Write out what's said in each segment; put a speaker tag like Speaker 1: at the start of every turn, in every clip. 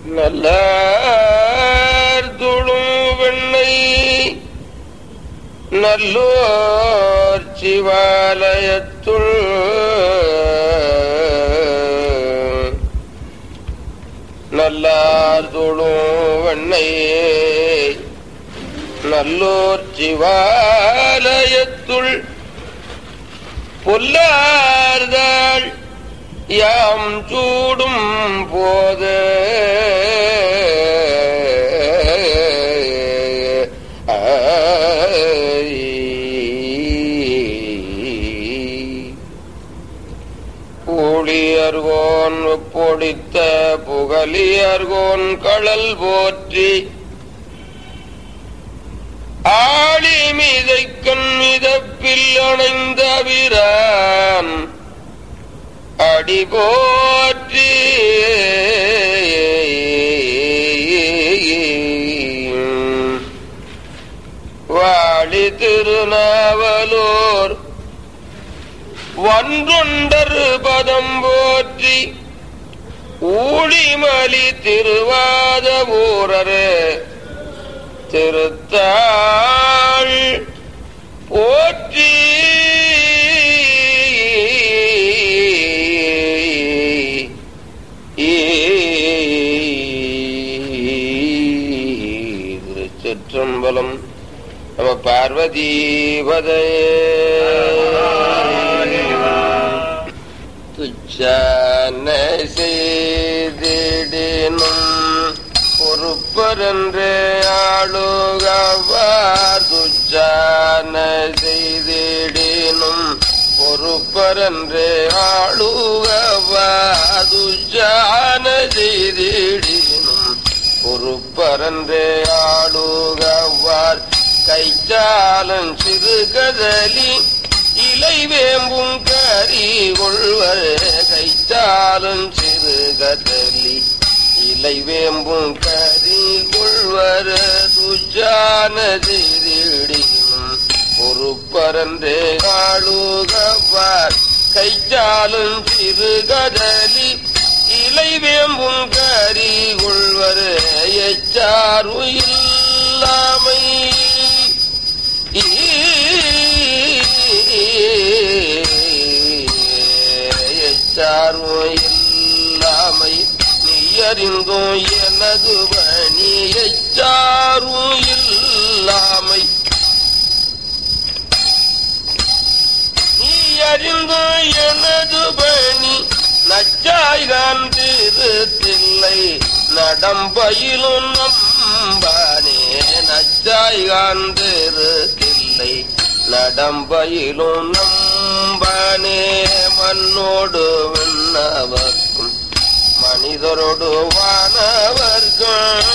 Speaker 1: நல்ல துளும் வெண்ணை நல்லோர் சிவாலயத்துள் நல்லார் துளும் வெண்ணையே நல்லோர் சிவாலயத்துள் பொல்லார்தாள் யாம் சூடும் போது ஊழியர்கோன் பொடித்த புகழியர்கோன் களல் போற்றி ஆளி மிதைக்கண் மிதப்பில் அணைந்த விரான் அடி போற்றி வாழி திருநாவலூர் ஒன்றொண்டர் பதம் போற்றி ஊழிமலி திருவாத ஊரரு திருத்தாள் போற்றி திருச்சிற்றம்பலம் நம பார்வதீபதையே துச்சான செய்திடினும் பொறுப்பரென்று ஆளுகவார் துச்சான செய்திடினும் பொறுப்பரென்று ஆளுகவார் துச்சான செய்திடினும் பொறுப்பரன்று ஆளுகவார் கைச்சாலன் சிறுகதலி இலை வேம்பும் கறி கொள்வர் கைச்சாலும் சிறுகதலி இலை வேம்பும் கறி கொள்வர் துஜான திரிடினும் பொறுப்பரன்று ஆளுகவார் கைச்சாலும் சிறுகதலி இலை வேம்பும் கறி கொள்வர் எச்சாரு இல்லாமை எச்சாரு இல்லாமை நீ அறிந்தோ எனது பணி எச்சாரு இல்லாமை நீ அறிந்தோ எனது பணி நச்சாய்கான் திருத்தில்லை நடம்பயிலும் நம்பானே நச்சாய்கான் திருத்தில்லை நடம்பயிலும் நம்பானே மண்ணோடு விண்ணவர்க்கும் மனிதரோடு வானவர்க்கும்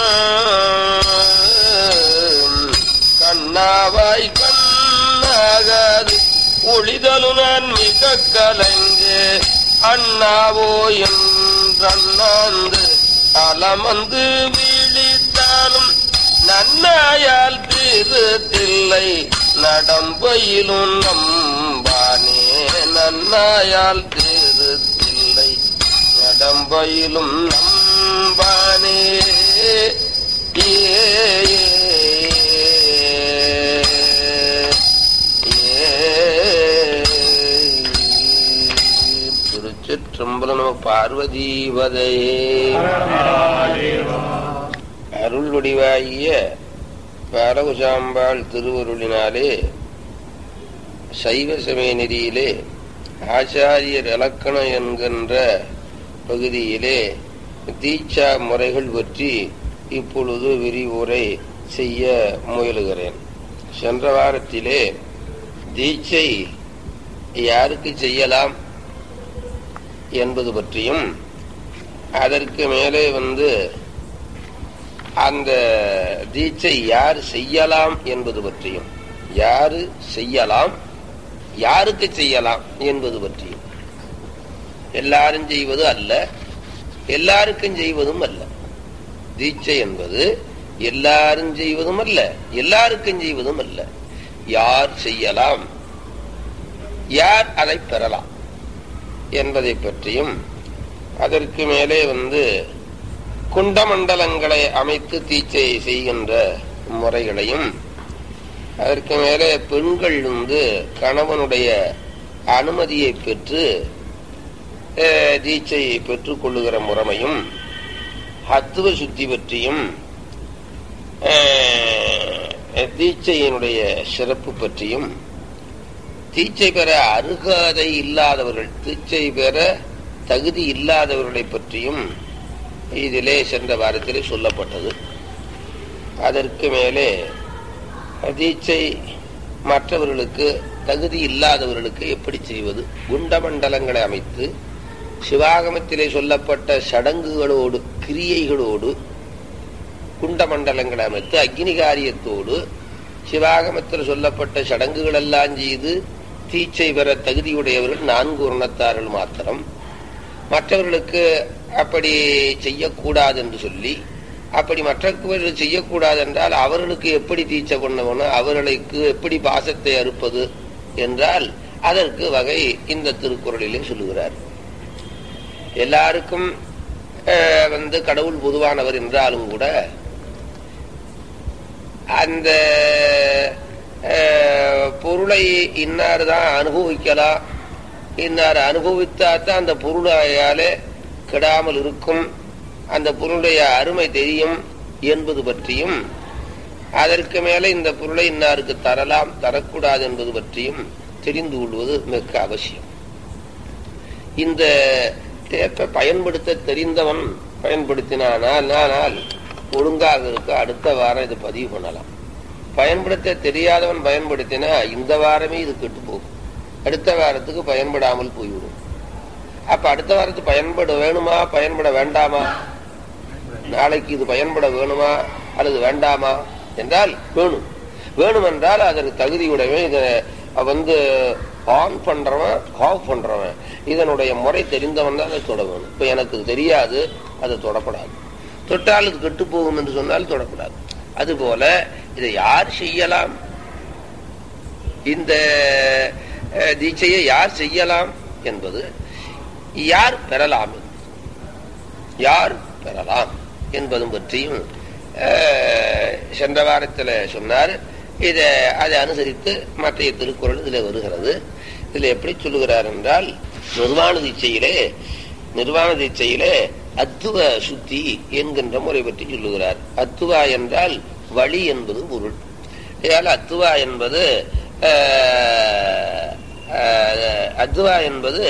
Speaker 1: கண்ணாவாய் கண்ணாகாது ஒளிதலு நான் மிக கலைஞ்சு அண்ணாவோ என்றண்ணாந்து அலமந்து விழித்தாலும் நன்னாயால் திருத்தில்லை நடம்பையிலும் நம்பானே நன்னாயால் திருத்தில்லை நடம்பையிலும் நம்பானே ஏ திருச்சிற்றம்பலம் நம பார்வதீபதையே அருள் வடிவாகிய பாலகுசாம்பாள் திருவருளினாலே சைவ சமய நெறியிலே ஆச்சாரியர் இலக்கணம் என்கின்ற பகுதியிலே தீட்சா முறைகள் பற்றி இப்பொழுது விரிவுரை செய்ய முயலுகிறேன் சென்ற வாரத்திலே தீட்சை யாருக்கு செய்யலாம் என்பது பற்றியும் அதற்கு மேலே வந்து அந்த தீட்சை யார் செய்யலாம் என்பது பற்றியும் யாரு செய்யலாம் யாருக்கு செய்யலாம் என்பது பற்றியும் எல்லாரும் செய்வது அல்ல எல்லாருக்கும் செய்வதும் அல்ல தீட்சை என்பது எல்லாரும் செய்வதும் அல்ல எல்லாருக்கும் செய்வதும் அல்ல யார் செய்யலாம் யார் அதை பெறலாம் என்பதை பற்றியும் அதற்கு மேலே வந்து குண்டமண்டலங்களை அமைத்து தீச்சை செய்கின்ற முறைகளையும் அதற்கு மேலே பெண்கள் வந்து கணவனுடைய அனுமதியை பெற்று அஹ், தீட்சையை பெற்றுக் கொள்ளுகிற முறைமையும் அத்துவ சுத்தி பற்றியும் அஹ், தீட்சையினுடைய சிறப்பு பற்றியும் தீட்சை பெற அருகாதை இல்லாதவர்கள் தீட்சை பெற தகுதி இல்லாதவர்களை பற்றியும் இதிலே சென்ற வாரத்திலே சொல்லப்பட்டது அதற்கு மேலே தீட்சை மற்றவர்களுக்கு தகுதி இல்லாதவர்களுக்கு எப்படி செய்வது குண்டமண்டலங்களை அமைத்து சிவாகமத்திலே சொல்லப்பட்ட சடங்குகளோடு கிரியைகளோடு குண்டமண்டலங்களை அமைத்து அக்னி காரியத்தோடு சிவாகமத்தில் சொல்லப்பட்ட சடங்குகள் எல்லாம் செய்து தீட்சை பெற தகுதியுடையவர்கள் நான்கு உரணத்தார்கள் மாத்திரம் மற்றவர்களுக்கு அப்படி செய்யக்கூடாது என்று சொல்லி அப்படி மற்றவர்கள் செய்யக்கூடாது என்றால் அவர்களுக்கு எப்படி தீட்சை பண்ணணும் அவர்களுக்கு எப்படி பாசத்தை அறுப்பது என்றால் அதற்கு வகை இந்த திருக்குறளிலே சொல்லுகிறார் எல்லாருக்கும் அஹ், வந்து கடவுள் பொதுவானவர் என்றாலும் கூட அந்த அஹ், பொருளை இன்னார் தான் அனுபவிக்கலாம் இன்னார் அனுபவித்தா தான் அந்த பொருளாலே கெடாமல் இருக்கும் அந்த பொருளுடைய அருமை தெரியும் என்பது பற்றியும் அதற்கு மேலே இந்த பொருளை இன்னாருக்கு தரலாம் தரக்கூடாது என்பது பற்றியும் தெரிந்து கொள்வது மிக அவசியம் இந்த தேப்பை பயன்படுத்த தெரிந்தவன் பயன்படுத்தினானால் ஆனால் ஒழுங்காக இருக்க அடுத்த வாரம் இது பதிவு பண்ணலாம் பயன்படுத்த தெரியாதவன் பயன்படுத்தினா இந்த வாரமே இது கெட்டு போகும் அடுத்த வாரத்துக்கு பயன்படாமல் போய்விடும் அப்ப அடுத்த வாரத்துக்கு பயன்பட வேணுமா பயன்பட வேண்டாமா நாளைக்கு இது பயன்பட வேணுமா அல்லது வேண்டாமா என்றால் வேணும் வேணும் என்றால் அதற்கு தகுதியுடையவன் இதை வந்து ஆன் பண்றவன் ஆஃப் பண்றவன் இதனுடைய முறை தெரிந்தவன் தான் அதை தொட வேணும் இப்ப எனக்கு இது தெரியாது அதை தொடக்கூடாது தொட்டால் இது கெட்டு போகும் என்று சொன்னால் தொடக்கூடாது அதுபோல இதை யார் செய்யலாம் இந்த அஹ், தீட்சையை யார் செய்யலாம் என்பது யார் பெறலாம் யார் பெறலாம் என்பதும் பற்றியும் அஹ், சென்ற வாரத்தில் சொன்னார் இதை அதை அனுசரித்து மற்ற திருக்குறள் இதில் வருகிறது இதில் எப்படி சொல்லுகிறார் என்றால் நிர்வாண தீட்சையிலே நிர்வாண தீட்சையிலே அத்துவ சுத்தி என்கின்ற முறை பற்றி சொல்லுகிறார் அத்துவா என்றால் வழி என்பது பொருள் இதால் அத்துவா என்பது அஹ், அஹ், அத்துவா என்பது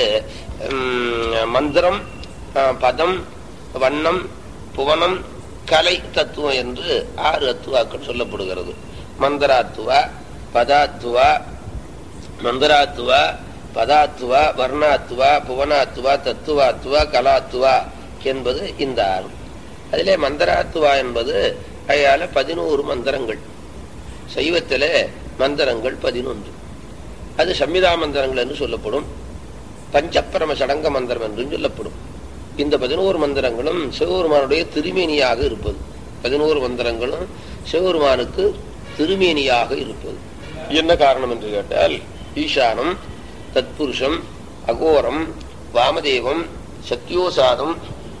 Speaker 1: உம், மந்திரம் அஹ், பதம் வண்ணம் புவனம் கலை தத்துவம் என்று ஆறு அத்துவாக்கள் சொல்லப்படுகிறது மந்திராத்துவா பதாத்துவா மந்திராத்துவா பதாத்துவா வர்ணாத்துவா புவனாத்துவா தத்துவாத்துவா கலாத்துவா என்பது இந்த ஆறு அதிலே மந்திராத்துவா என்பது அயால பதினோரு மந்திரங்கள் சைவத்திலே மந்திரங்கள் பதினொன்று அது சம்மிதா மந்திரங்கள் என்று சொல்லப்படும் பஞ்சப்பரம சடங்க மந்திரம் என்றும் சொல்லப்படும் இந்த பதினோரு மந்திரங்களும் சிவபெருமானுடைய திருமேனியாக இருப்பது பதினோரு மந்திரங்களும் சிவபெருமானுக்கு திருமேனியாக இருப்பது என்ன காரணம் என்று கேட்டால் ஈசானம் தத்புருஷம் அகோரம் வாமதேவம் சத்யோசாதம்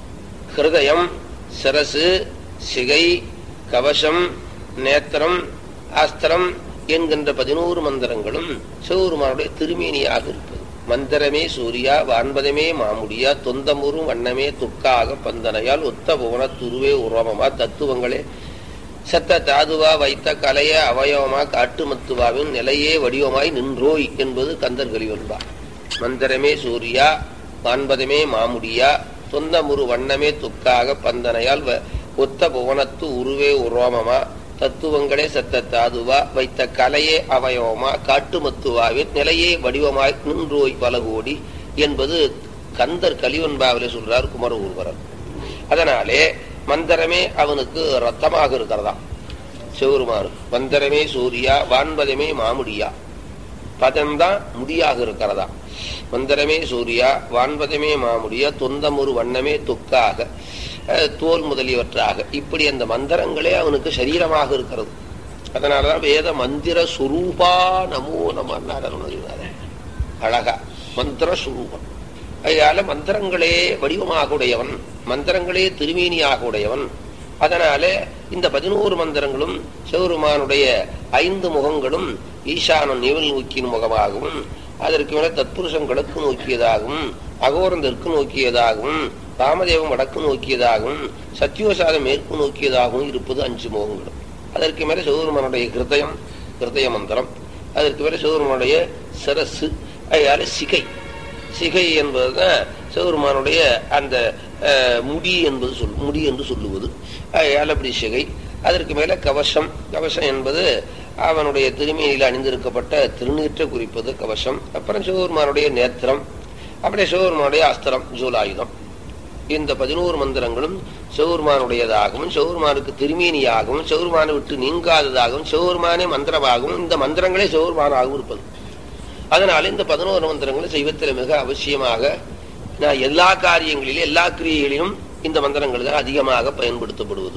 Speaker 1: ஹிருதயம் சிரசு சிகை கவசம் நேத்திரம் ஆஸ்திரம் என்கின்ற பதினோரு மந்திரங்களும் சிவபெருமானுடைய திருமேனியாக இருப்பது மந்திரமே சூரியா வான்பதமே மாமுடியா தொந்தமுறும் வண்ணமே துக்காக பந்தனையால் ஒத்த புவன துருவே உருவமா தத்துவங்களே சத்த தாதுவா வைத்த கலைய அவயவமா காட்டுமத்துவாவின் நிலையே வடிவமாய் நின்றோய் என்பது கந்தர் கலிவன்பா மந்திரமே சூரியா வான்பதமே மாமுடியா தொந்தமுறு வண்ணமே துக்காக பந்தனையால் வ- ஒத்த புவனத்து உருவே உரோமமா தத்துவங்களே சத்த தாதுவா வைத்த கலையே அவயவமா காட்டுமத்துவாவின் நிலையே வடிவமாய் நின்றோய் பல கோடி என்பது கந்தர் கலிவன்பாவிலே சொல்றார் குமர ஊர்வரர் அதனாலே மந்திரமே அவனுக்கு ரத்தமாக இருக்கிறதா சிவருமானுக்கு மந்திரமே சூரியா வான்பதமே மாமுடியா பதம்தான் முடியாக இருக்கிறதா மந்திரமே சூரியா வான்பதமே மாமுடியா தொந்தமுறு வண்ணமே தொக்காக அஹ், தோல் முதலியவற்றாக இப்படி அந்த மந்திரங்களே அவனுக்கு சரீரமாக இருக்கிறது அதனாலதான் வேத மந்திர சுரூபா நமோ நமன்னார் அருணகிரிநாதர். அழகா மந்திர சுரூபம் அதனால மந்திரங்களே வடிவமாக உடையவன் மந்திரங்களே திருமேனியாக உடையவன் அதனால இந்த பதினோரு மந்திரங்களும் சிவருமானுடைய ஐந்து முகங்களும் ஈசான நிவல் நோக்கின் முகமாகவும் அதற்கு மேல தத்புருஷம் கிழக்கு நோக்கியதாகவும் அகோரம் தெற்கு நோக்கியதாகவும் ராமதேவம் வடக்கு நோக்கியதாகவும் சத்யோசாதம் மேற்கு நோக்கியதாகவும் இருப்பது அஞ்சு முகங்களும் அதற்கு மேல சிவருமானுடைய கிருதயம் கிருதய மந்திரம் அதற்கு மேல சிவருமானுடைய சிரசு அதனால சிகை சிகை என்பதுதான் சிவருமானுடைய அந்த அஹ், முடி என்பது சொல் முடி என்று சொல்லுவது அதனால அப்படி சிகை அதற்கு மேல கவசம் கவசம் என்பது அவனுடைய திருமையில் அணிந்திருக்கப்பட்ட திருநீற்றை குறிப்பது கவசம் அப்புறம் சிவபெருமானுடைய நேத்திரம் அப்படியே சிவபெருமானுடைய அஸ்திரம் ஜூலாயுதம் இந்த பதினோரு மந்திரங்களும் சிவபெருமானுடையதாகவும் சிவபெருமானுக்கு திருமேனியாகவும் சிவபெருமானை விட்டு நீங்காததாகவும் சிவபெருமானே மந்திரமாகவும் இந்த மந்திரங்களே சிவபெருமானாகவும் இருப்பது அதனால இந்த பதினோரு மந்திரங்களும் செய்வத்தில் மிக அவசியமாக நான் எல்லா காரியங்களிலும் எல்லா கிரியைகளிலும் இந்த மந்திரங்கள் தான் அதிகமாக பயன்படுத்தப்படுவது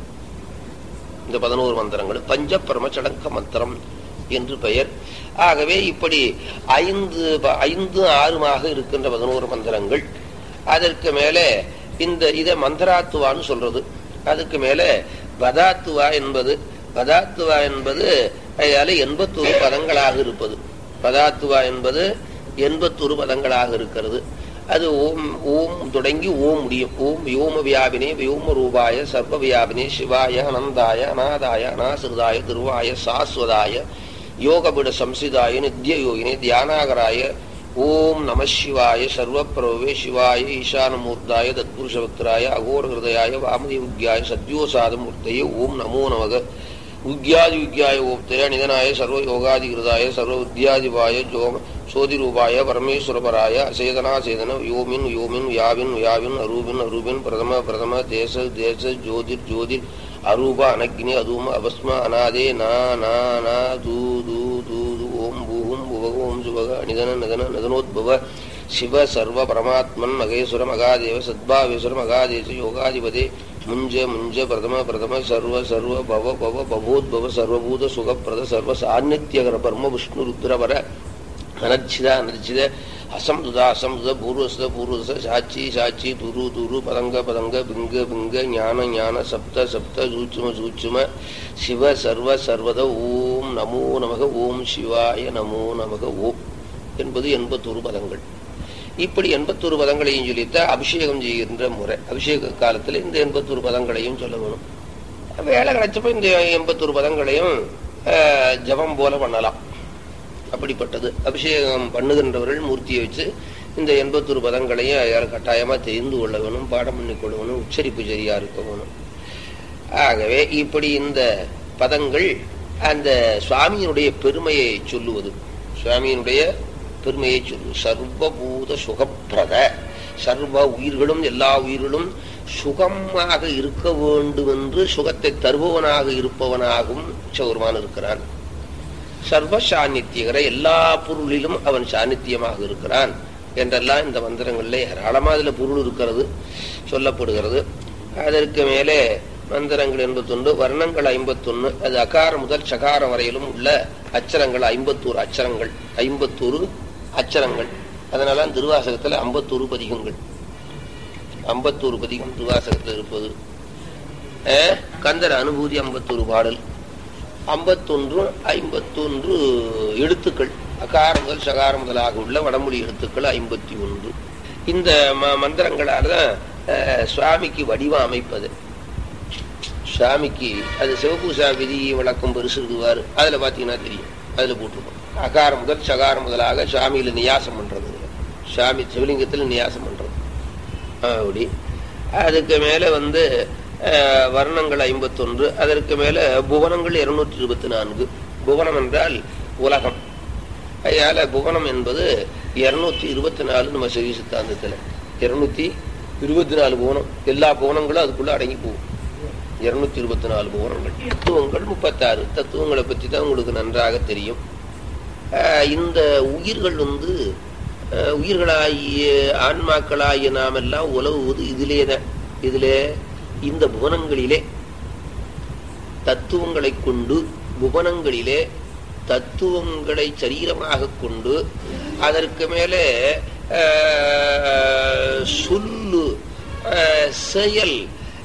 Speaker 1: இந்த பதினோரு மந்திரங்கள் பஞ்ச பிரமச்சடங்க மந்திரம் என்று பெயர் ஆகவே இப்படி ஐந்து ப- ஐந்து ஆறுமாக இருக்கின்ற பதினோரு மந்திரங்கள் அதற்கு மேலே இந்த இதை மந்திராத்துவான்னு சொல்றது அதுக்கு மேலே பதாத்துவா என்பது பதாத்துவா என்பது அதால எண்பத்தொரு பதங்களாக இருப்பது பதாத்துவா என்பது எண்பத்தொரு பதங்களாக இருக்கிறது அது ஓம் ஓம் தொடங்கி ஓம் முடியும் ஓம் வியோம வியாபினே வியோம ரூபாய சர்வ வியாபினே சிவாய அனந்தாய அநாதாய அநாசிருதாய திருவாய சாஸ்வதாய யோகபிட சம்சிதாய நித்ய யோகினே தியானாகராய ஓம் நம சிவாய சர்வப்பிரவே சிவாய ஈசானமூர்த்தாய தத்புருஷபக்தராய அகோர ஹிருதயாய வாமதேவுக்யாய சத்யோசாதமூர்த்தயே ஓம் நமோ நமக உக்யாதி விக்யாய ஓப்தய நிதனாய சர்வ யோகாதி கிருதாய சர்வ வித்யாதிபாய ஜோம சோதிரூபாய பரமேஸ்வரபராய அசேதனாசேதன யோமின் யோமின் யாவின் யாவின் அரூபின் அரூபின் பிரதம பிரதம தேச தேச ஜோதிர் ஜோதிர் அரூப அனக்னி அதூம அபஸ்ம அநாதே நா நா நா தூ தூ தூ தூ ஓம் பூஹும் புவக ஓம் சுபக நிதன நிதன நிதனோத்பவ சிவ சர்வ பரமாத்மன் மகேஸ்வர மகாதேவ சத்பாவேஸ்வர மகாதேச யோகாதிபதே முஞ்ச முஞ்ச பிரதம பிரதம சர்வ சர்வ பவ பவ பவோத்பவ சர்வபூத சுகப்பிரத சர்வ சாநித்தியகர பரம விஷ்ணு ருத்ரவர அனர்ச்சித அனர்ச்சித அசம்துத அசம்துத பூர்வஸ்த பூர்வஸ்த சாட்சி சாட்சி துரு துரு பதங்க பதங்க பிங்க பிங்க ஞான ஞான சப்த சப்த சூட்சும சூட்சும சிவ சர்வ சர்வத ஓம் நமோ நமக ஓம் சிவாய நமோ நமக ஓம் என்பது எண்பத்தொரு பதங்கள் இப்படி எண்பத்தொரு பதங்களையும் சொல்லித்த அபிஷேகம் செய்கின்ற முறை அபிஷேக காலத்தில் இந்த எண்பத்தொரு பதங்களையும் சொல்ல வேணும் வேலை கிடைச்சப்ப இந்த எண்பத்தொரு பதங்களையும் அஹ், ஜபம் போல பண்ணலாம் அப்படிப்பட்டது அபிஷேகம் பண்ணுகின்றவர்கள் மூர்த்தியை வச்சு இந்த எண்பத்தொரு பதங்களையும் யார் கட்டாயமா தெரிந்து கொள்ள வேணும் பாடம் பண்ணி கொள்ள வேணும் உச்சரிப்பு சரியா இருக்க வேணும் ஆகவே இப்படி இந்த பதங்கள் அந்த சுவாமியினுடைய பெருமையை சொல்லுவது சுவாமியினுடைய பெருமையை சொல்லு சர்வபூத சுகப்பிரத சர்வ உயிர்களும் எல்லா உயிர்களும் சுகமாக இருக்க வேண்டும் என்று சுகத்தை தருபவனாக இருப்பவனாகவும் சௌர்மான் இருக்கிறான் சர்வ சாநித்தியகர எல்லா பொருளிலும் அவன் சாநித்தியமாக இருக்கிறான் என்றெல்லாம் இந்த மந்திரங்களில் ஏராளமா அதுல பொருள் இருக்கிறது சொல்லப்படுகிறது அதற்கு மேலே மந்திரங்கள் எண்பத்தொன்று வர்ணங்கள் ஐம்பத்தொன்னு அது அகாரம் முதல் சகாரம் வரையிலும் உள்ள அச்சரங்கள் ஐம்பத்தோரு அச்சரங்கள் ஐம்பத்தோரு அச்சரங்கள் அதனால திருவாசகத்துல ஐம்பத்தோரு பதிகங்கள் ஐம்பத்தோரு பதிகம் திருவாசகத்தில் இருப்பது அஹ், கந்தர் அனுபூதி ஐம்பத்தோரு பாடல் ஐம்பத்தொன்று ஐம்பத்தொன்று எழுத்துக்கள் அகாரம் முதல் சகாரம் முதலாக உள்ள வடமொழி எழுத்துக்கள் ஐம்பத்தி ஒன்று இந்த ம- மந்திரங்களால தான் அஹ், சுவாமிக்கு வடிவம் அமைப்பது சுவாமிக்கு அது சிவபூசா விதி விளக்கம் பெருசு இருக்குவாரு அதுல பாத்தீங்கன்னா தெரியும் அதுல போட்டிருக்கோம் அகாரம் முதல் சகாரம் முதலாக சுவாமியில நியாசம் பண்றது இதுல. சுவாமி சிவலிங்கத்துல நியாசம் பண்றது அப்படி அதுக்கு மேல வந்து அஹ், வர்ணங்கள் ஐம்பத்தொன்று அதற்கு மேல புவனங்கள் இருநூற்றி இருபத்தி நான்கு புவனம் என்றால் உலகம் அதனால புவனம் என்பது இருநூத்தி இருபத்தி நாலு நம்ம சரி சித்தாந்தத்துல இருநூத்தி இருபத்தி நாலு புவனம் எல்லா புவனங்களும் அதுக்குள்ள அடங்கி போகும் இருநூத்தி இருபத்தி நாலு புவனங்கள் தத்துவங்கள் முப்பத்தாறு தத்துவங்களை பற்றி தான் உங்களுக்கு நன்றாக தெரியும் ஆஹ் இந்த உயிர்கள் வந்து ஆஹ் உயிர்களாகிய ஆன்மாக்களாகிய நாம் எல்லாம் உலவுவது இதிலே தான் இதிலே இந்த புவனங்களிலே தத்துவங்களை கொண்டு புவனங்களிலே தத்துவங்களை சரீரமாக கொண்டு அதற்கு மேலே அஹ், சொல்லு அஹ், செயல்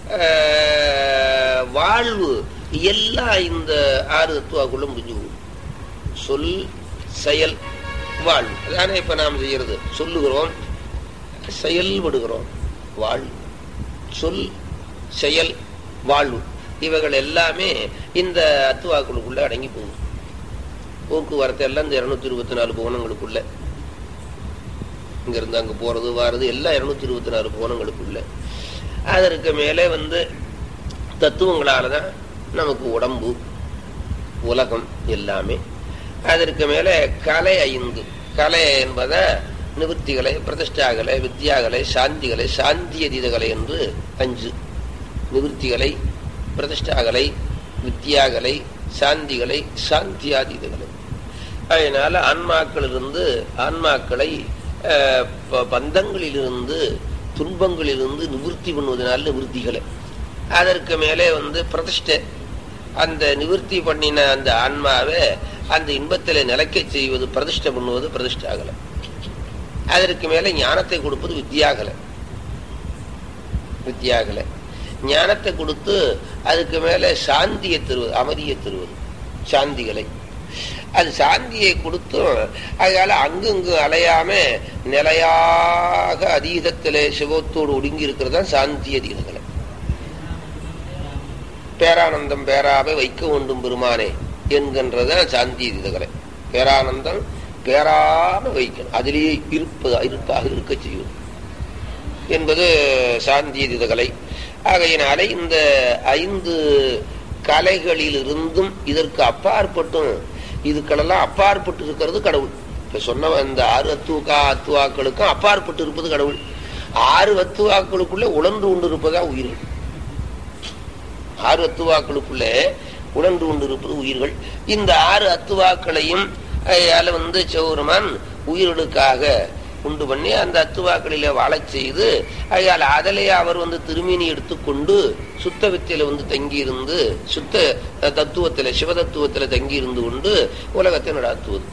Speaker 1: அஹ், வாழ்வு எல்லாம் இந்த ஆறு தத்துவாக்குள்ள முடிஞ்சு போகும் சொல் செயல் வாழ்வு அதானே இப்ப நாம் செய்யறது சொல்லுகிறோம் செயல்படுகிறோம் வாழ்வு சொல் செயல் வாழ்வு இவைகள் எல்லாமே இந்த அத்துவாக்களுக்குள்ள அடங்கி போகும் போக்குவரத்து எல்லாம் இந்த இருநூத்தி இருபத்தி நாலு புவனங்களுக்குள்ள இங்க இருந்து அங்க போறது வாரது எல்லாம் இருநூத்தி இருபத்தி நாலு புவனங்களுக்குள்ள அதற்கு மேலே வந்து தத்துவங்களாலதான் நமக்கு உடம்பு உலகம் எல்லாமே அதற்கு மேலே கலை ஐந்து கலை என்பத நிவர்த்திகளை பிரதிஷ்டாகலை வித்யாகலை சாந்திகளை சாந்தியதீதகலை என்று அஞ்சு நிவர்த்திகளை பிரதிஷ்டாகலை வித்யாகலை சாந்திகளை சாந்தியாதீதகலை அதனால ஆன்மாக்களிலிருந்து ஆன்மாக்களை அஹ், ப- பந்தங்களிலிருந்து துன்பங்களிலிருந்து நிவர்த்தி பண்ணுவதனால நிவர்த்திகளை அதற்கு மேலே வந்து பிரதிஷ்டை அந்த நிவர்த்தி பண்ணின அந்த ஆன்மாவை அந்த இன்பத்தில் நிலைக்க செய்வது பிரதிஷ்டை பண்ணுவது பிரதிஷ்டாகலை அதற்கு மேலே ஞானத்தை கொடுப்பது வித்யாகலை வித்யாகலை ஞானத்தை கொடுத்து அதுக்கு மேலே சாந்தியை தருவது அமைதியை தருவது சாந்திகளை அது சாந்தியை கொடுத்தும் அதனால அங்குங்கு அலையாம நிலையாக அதீதத்திலே சிவத்தோடு ஒடுங்கி இருக்கிறது தான் சாந்தி அதீதங்களை பேரானந்தம் பேராவை வைக்க வேண்டும் பெருமானே என்கின்றதான் சாந்தி அதீதங்களை பேரானந்தம் பேராம வைக்கணும் அதிலேயே இருப்பது இருப்பாக இருக்க செய்யும் என்பது சாந்தியதித கலை ஆகையினாலே இந்த ஐந்து கலைகளிலிருந்தும் இதற்கு அப்பாற்பட்டும் இதுக்களெல்லாம் அப்பாற்பட்டு இருக்கிறது கடவுள் இப்ப சொன்ன இந்த ஆறு அத்துவக்கா அத்துவாக்களுக்கும் அப்பாற்பட்டு இருப்பது கடவுள் ஆறு அத்துவாக்களுக்குள்ளே உணர்ந்து கொண்டு இருப்பதா உயிர்கள் ஆறு அத்துவாக்களுக்குள்ளே உணர்ந்து கொண்டு இருப்பது உயிர்கள் இந்த ஆறு அத்துவாக்களையும் அதில் வந்து சௌரமான் உயிர்களுக்காக உண்டு பண்ணி அந்த அத்துவாக்களிலே வாழச் செய்து அயால் அதிலே அவர் வந்து திருமீனி எடுத்துக்கொண்டு சுத்த வித்தையில வந்து தங்கியிருந்து சுத்த அஹ், தத்துவத்தில சிவதத்துவத்தில தங்கியிருந்து கொண்டு உலகத்தை நடாத்துவது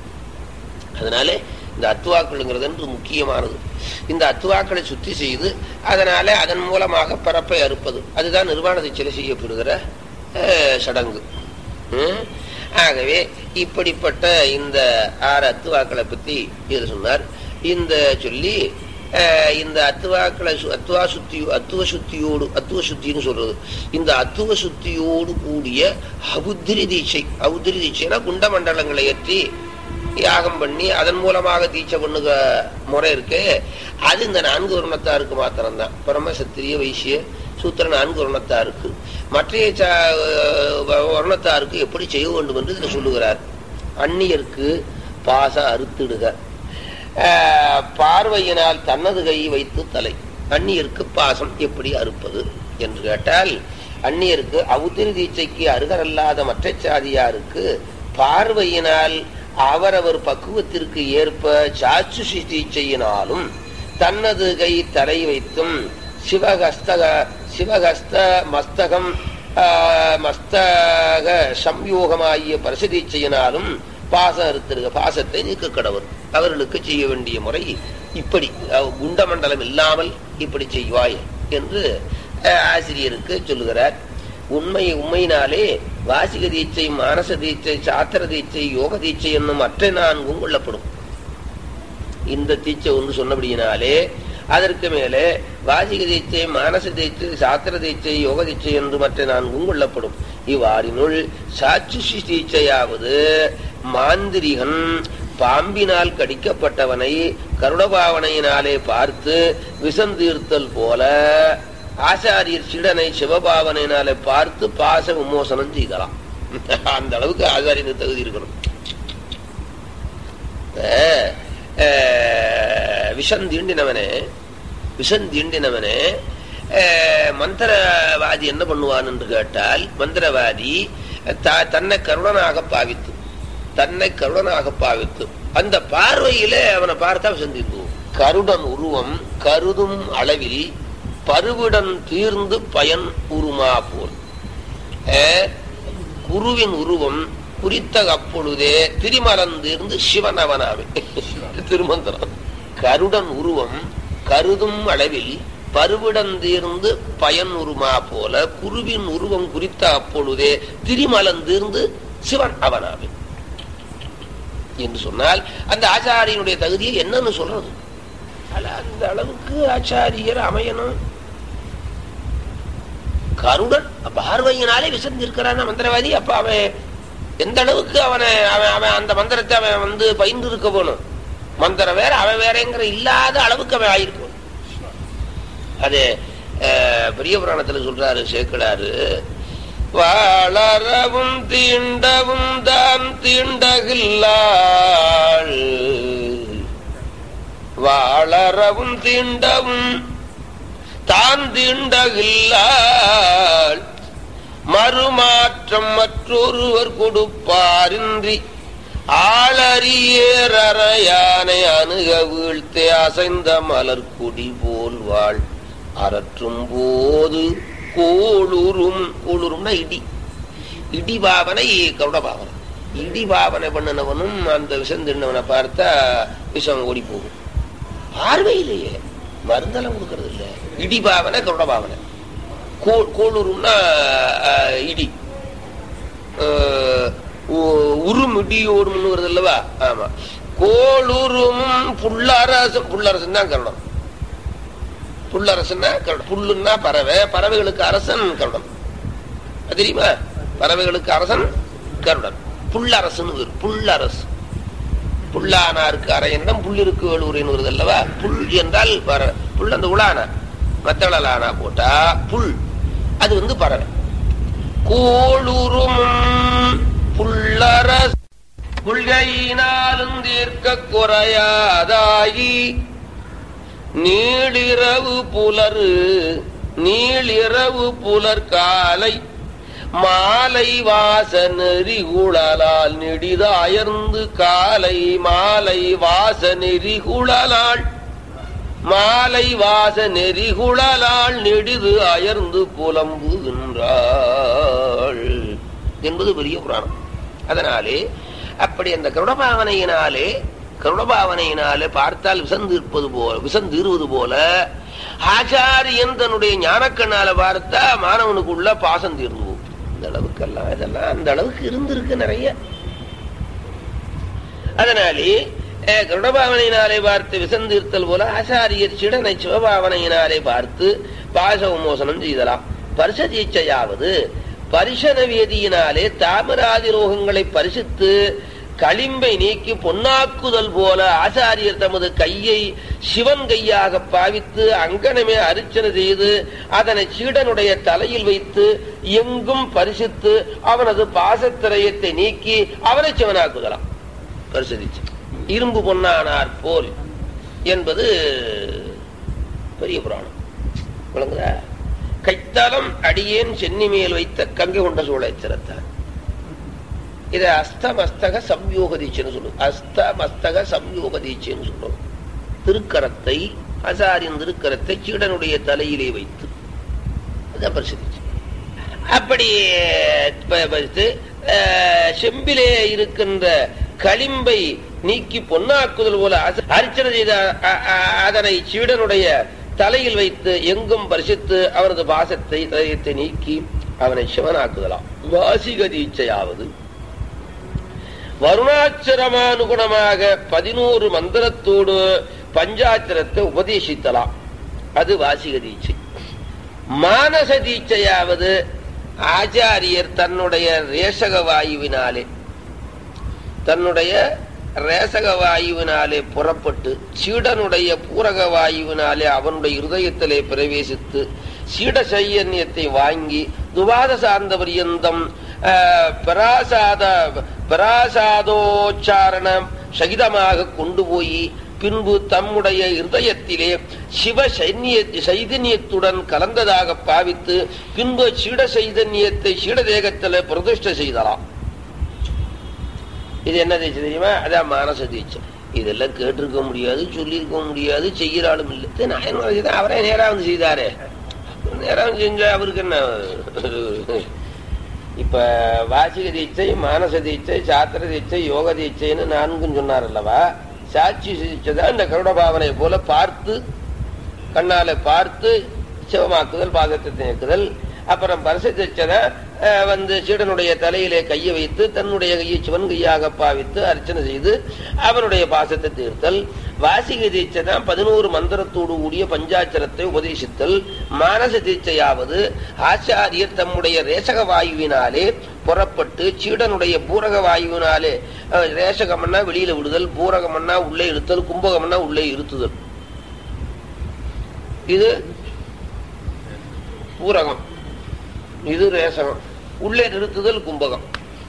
Speaker 1: அதனாலே இந்த அத்துவாக்கள்ங்கிறது என்று முக்கியமானது இந்த அத்துவாக்களை சுத்தி செய்து அதனாலே அதன் மூலமாக பரப்பை அறுப்பது அதுதான் நிர்வாணத்தை சிலை செய்யப்படுகிற அஹ், சடங்கு ம்? ஆகவே இப்படிப்பட்ட இந்த ஆறு அத்துவாக்களை பத்தி இது சொன்னார் இந்த சொல்லி அஹ், இந்த அத்துவாக்களை சு- அத்துவா சுத்தி அத்துவ சுத்தியோடு அத்துவ சுத்தின்னு சொல்றது இந்த அத்துவ சுத்தியோடு கூடிய அபுத்திரி தீட்சை அபுத்திரி தீட்சைனா குண்டமண்டலங்களை ஏற்றி யாகம் பண்ணி அதன் மூலமாக தீட்சை பண்ணுக முறை இருக்கு அது இந்த நான்கு வருணத்தாருக்கு மாத்திரம்தான் பரம சத்திரிய வைசிய சூத்திர நான்கு வருணத்தாருக்கு மற்றைய ச- வ- வருணத்தாருக்கு எப்படி செய்ய வேண்டும் என்று இதில் சொல்லுகிறார் அந்நியருக்கு பாச அறுத்திடுக ஆஹ், பார்வையினால் தன்னது கை வைத்து தலை அந்நியருக்கு பாசம் எப்படி அறுப்பது என்று கேட்டால் அந்நியருக்கு அவுத்திரி தீட்சைக்கு அருகரல்லாத மற்ற சாதியாருக்கு பார்வையினால் அவரவர் பக்குவத்திற்கு ஏற்ப சாட்சுஷி தீட்சையினாலும் தன்னது கை தலை வைத்தும் சிவகஸ்தக சிவகஸ்த மஸ்தகம் ஆஹ், மஸ்தக சம்யோகமாகிய பரிசதீட்சையினாலும் பாசம் அறுத்திருக்க பாசத்தை நீக்க கடவுள் அவர்களுக்கு செய்ய வேண்டிய முறை இப்படி அஹ், குண்டமண்டலம் இல்லாமல் இப்படி செய்வாய் என்று அஹ், ஆசிரியருக்கு சொல்லுகிறார் உண்மை உண்மையினாலே வாசிக தீட்சை மானச தீட்சை சாத்திர தீட்சை யோக தீட்சை என்னும் மற்ற நான்கும் கொள்ளப்படும் இந்த தீட்சை ஒன்று சொன்னபடியினாலே அதற்கு மேலே வாசிக தீட்சை மானச தீட்சை சாத்திர தீட்சை யோக தீட்சை என்று மற்ற நான்கும் கொள்ளப்படும் இவ்வாறினுள் சாட்சுஷி தீட்சையாவது மாந்திரிகன் பாம்பினால் கடிக்கப்பட்டவனை கருடபாவனையினாலே பார்த்து விசந்தீர்த்தல் போல ஆசாரியர் சிடனை சிவபாவனையினாலே பார்த்து பாச விமோசனம் செய்தலாம் அந்த அளவுக்கு ஆசாரியனுக்கு தகுதி இருக்கணும் அஹ், அஹ், விஷம் தீண்டினவனே விஷம் தீண்டினவனே அஹ், மந்திரவாதி என்ன பண்ணுவான் என்று கேட்டால் மந்திரவாதி த- தன்னை கருடனாக பாவித்து தன்னை கருடனாக பாவித்து அந்த பார்வையிலே அவனை பார்த்தா விஷம் தீர்ந்து போகும். கருடன் உருவம் கருதும் அளவில் பருவிடன் தீர்ந்து பயன் உருமா போல் அஹ், குருவின் உருவம் குறித்த அப்பொழுதே திரிமலர்ந்திருந்து சிவனவனாவே திருமந்திரம் கருடன் உருவம் கருதும் அளவில் பருவிடந்தீர்ந்து பயன் உருமா போல குருவின் உருவம் குறித்த அப்பொழுதே திரிமலந்தீர்ந்து சிவன் அவனாவின் என்று சொன்னால் அந்த ஆச்சாரியனுடைய தகுதியை என்னன்னு சொல்றது அல்ல அந்த அளவுக்கு ஆச்சாரியர் அமையணும் கருடன் பார்வையினாலே விசந்திருக்கிறான் மந்திரவாதி அப்ப அவன் எந்த அளவுக்கு அவனை அவன் அவன் அந்த மந்திரத்தை அவன் வந்து பயின்று இருக்க போகணும் மந்திரம் வேற அவன் வேறங்கிற இல்லாத அளவுக்கு அவன் ஆயிருக்கும் அது அஹ், பெரிய புராணத்துல சொல்றாரு சேக்கடாரு வாழறவும் தீண்டவும் தான் தீண்டகில்லாள் வாழறவும் தீண்டவும் தான் தீண்டகில்லாள் மறுமாற்றம் மற்றொருவர் கொடுப்பாரின்றி ஆளறியேறறையானை அணுக வீழ்த்தே அசைந்த மலர்குடி போல் வாழ் அரற்றும் போது கோளுரும் கோளுரும்னா இடி இடி பாவனை கருட பாவனை இடி பாவனை பண்ணினவனும் அந்த விஷம் தின்னவனை பார்த்தா விஷம் ஓடி போகும் பார்வையிலேயே மருந்தெல்லாம் கொடுக்கறது இல்ல இடி பாவனை கருட பாவனை கோ- கோளுரும்னா அஹ், இடி அஹ், உ- உரும் இடியோடும் வருது அல்லவா ஆமா கோளுரும் புல்லரசு புல்லரசன் தான் கருடம் புல்லரசுன்னா கருடம் புல்லுன்னா பறவை பறவைகளுக்கு அரசன் கருடன் அது தெரியுமா பறவைகளுக்கு அரசன் கருடன் புல்லரசுன்னு வரும் புல்லரசு புல்லானாருக்கு அரையண்டம் புள்ளிருக்கு வேலூரின் வருது அல்லவா புல் என்றால் பற- புல் அந்த உலானா மத்தளலானா போட்டா புல் அது வந்து பறவை கோளுரும் புல்லரசு புல்கையினாலும் தீர்க்க குறையாதாகி நீளிரவு புலரு நீளிரவு புலர் காலை மாலை வாச நெறிகுழலால் நெடிதாயர்ந்து காலை மாலை வாச நெறிகுழலால் மாலை வாச நெறிகுழலால் நெடிது அயர்ந்து புலம்புகின்றாள் என்பது பெரிய புராணம் அதனாலே அப்படி அந்த கருடபாவனையினாலே கருடபாவனையினாலே பார்த்தால் விசந்திருப்பது போல விசந்திருவது போல ஆச்சாரியன் தன்னுடைய ஞானக்கண்ணால பார்த்தா மாணவனுக்குள்ள பாசம் தீர்ந்து போகும் இந்த அளவுக்கெல்லாம் இதெல்லாம் அந்த அளவுக்கு இருந்திருக்கு நிறைய அதனாலே அஹ், கருடபாவனையினாலே பார்த்து விசந்தீர்த்தல் போல ஆசாரியர் சிடனை சிவபாவனையினாலே பார்த்து பாச உமோசனம் செய்தலாம் பரிச தீட்சையாவது பரிசன வேதியினாலே தாமிராதி ரோகங்களை பரிசித்து களிம்பை நீக்கி பொன்னாக்குதல் போல ஆசாரியர் தமது கையை சிவன் கையாக பாவித்து அங்கனமே அர்ச்சனை செய்து அதனை சீடனுடைய தலையில் வைத்து எங்கும் பரிசித்து அவனது பாசத்திரயத்தை நீக்கி அவனை சிவனாக்குதலாம் பரிசோதிச்சு இரும்பு பொன்னானார் போல் என்பது பெரிய புராணம் விளங்குதா கைத்தலம் அடியேன் சென்னி மேல் வைத்த கங்கை கொண்ட சோழத்திரத்தான் இத அஸ்தமஸ்தக சம்யோக தீட்சைன்னு சொல்லுவோம் அஸ்தமஸ்தக சம்யோக தீட்சைன்னு சொல்லுவோம் திருக்கரத்தை அசாரின் திருக்கரத்தை சீடனுடைய தலையிலே வைத்து அதான் பரிசோதிச்சு அப்படி ப- பறித்து அஹ், செம்பிலே இருக்கின்ற களிம்பை நீக்கி பொன்னாக்குதல் போல அச- அர்ச்சனை செய்த அ- அ- அதனை சீடனுடைய தலையில் வைத்து எங்கும் பரிசித்து அவனது பாசத்தை இதயத்தை நீக்கி அவனை சிவனாக்குதலாம் வாசிக தீட்சையாவது வருணாச்சரமானுகுணமாக பதினோரு மந்திரத்தோடு பஞ்சாச்சரத்தை உபதேசித்தலாம் அது வாசிக தீட்சை மானச தீட்சையாவது ஆச்சாரியர் தன்னுடைய ரேசக வாயுவினாலே தன்னுடைய ரேசக வாயுவினாலே புறப்பட்டு சீடனுடைய பூரக வாயுவினாலே அவனுடைய இருதயத்திலே பிரவேசித்து சீட சையன்யத்தை வாங்கி துவாத சார்ந்த பரியந்தம் ஆஹ், பராசாத பராசாதோச்சாரணம் சகிதமாக கொண்டு போய் பின்பு தம்முடைய இருதயத்திலே சிவ சைன்ய சைதன்யத்துடன் கலந்ததாக பாவித்து பின்பு சீட சைதன்யத்தை சீட தேகத்தில் பிரதிஷ்டை செய்தலாம் இது என்ன தீட்சை தெரியுமா அதான் மானச தீட்சை இதெல்லாம் கேட்டிருக்க முடியாது சொல்லியிருக்க முடியாது செய்கிற ஆளும் இல்லை இது நான் என்ன செய்தேன்? அவரே நேரா வந்து செய்தாரே நேரா வந்து செஞ்சா அவருக்கு என்ன இப்ப வாசிக தீட்சை மானச தீட்சை சாத்திர தீட்சை யோக தீட்சைன்னு நான்கும் சொன்னார் அல்லவா சாட்சி சிகிச்சை இந்த கருட பாவனை போல பார்த்து கண்ணால பார்த்து சிவமாக்குதல் பாகத்தை நீக்குதல் அப்புறம் பரிசத்திச்சத வந்து சீடனுடைய தலையிலே கையை வைத்து தன்னுடைய கையை சிவன் கையாக பாவித்து அர்ச்சனை செய்து அவனுடைய பாசத்தை தீர்த்தல் வாசிக தீட்சைதான் பதினோரு மந்திரத்தோடு கூடிய பஞ்சாட்சரத்தை உபதேசித்தல் மானச தீட்சையாவது ஆச்சாரியர் தம்முடைய ரேசக வாயுவினாலே புறப்பட்டு சீடனுடைய பூரக வாயுவினாலே அஹ், ரேசகம்னா வெளியில விடுதல் பூரகம்னா உள்ளே இழுத்தல் கும்பகம்னா உள்ளே இருத்துதல் இது பூரகம் இது ரேசகம் உள்ளே நிறுத்துதல் கும்பகம்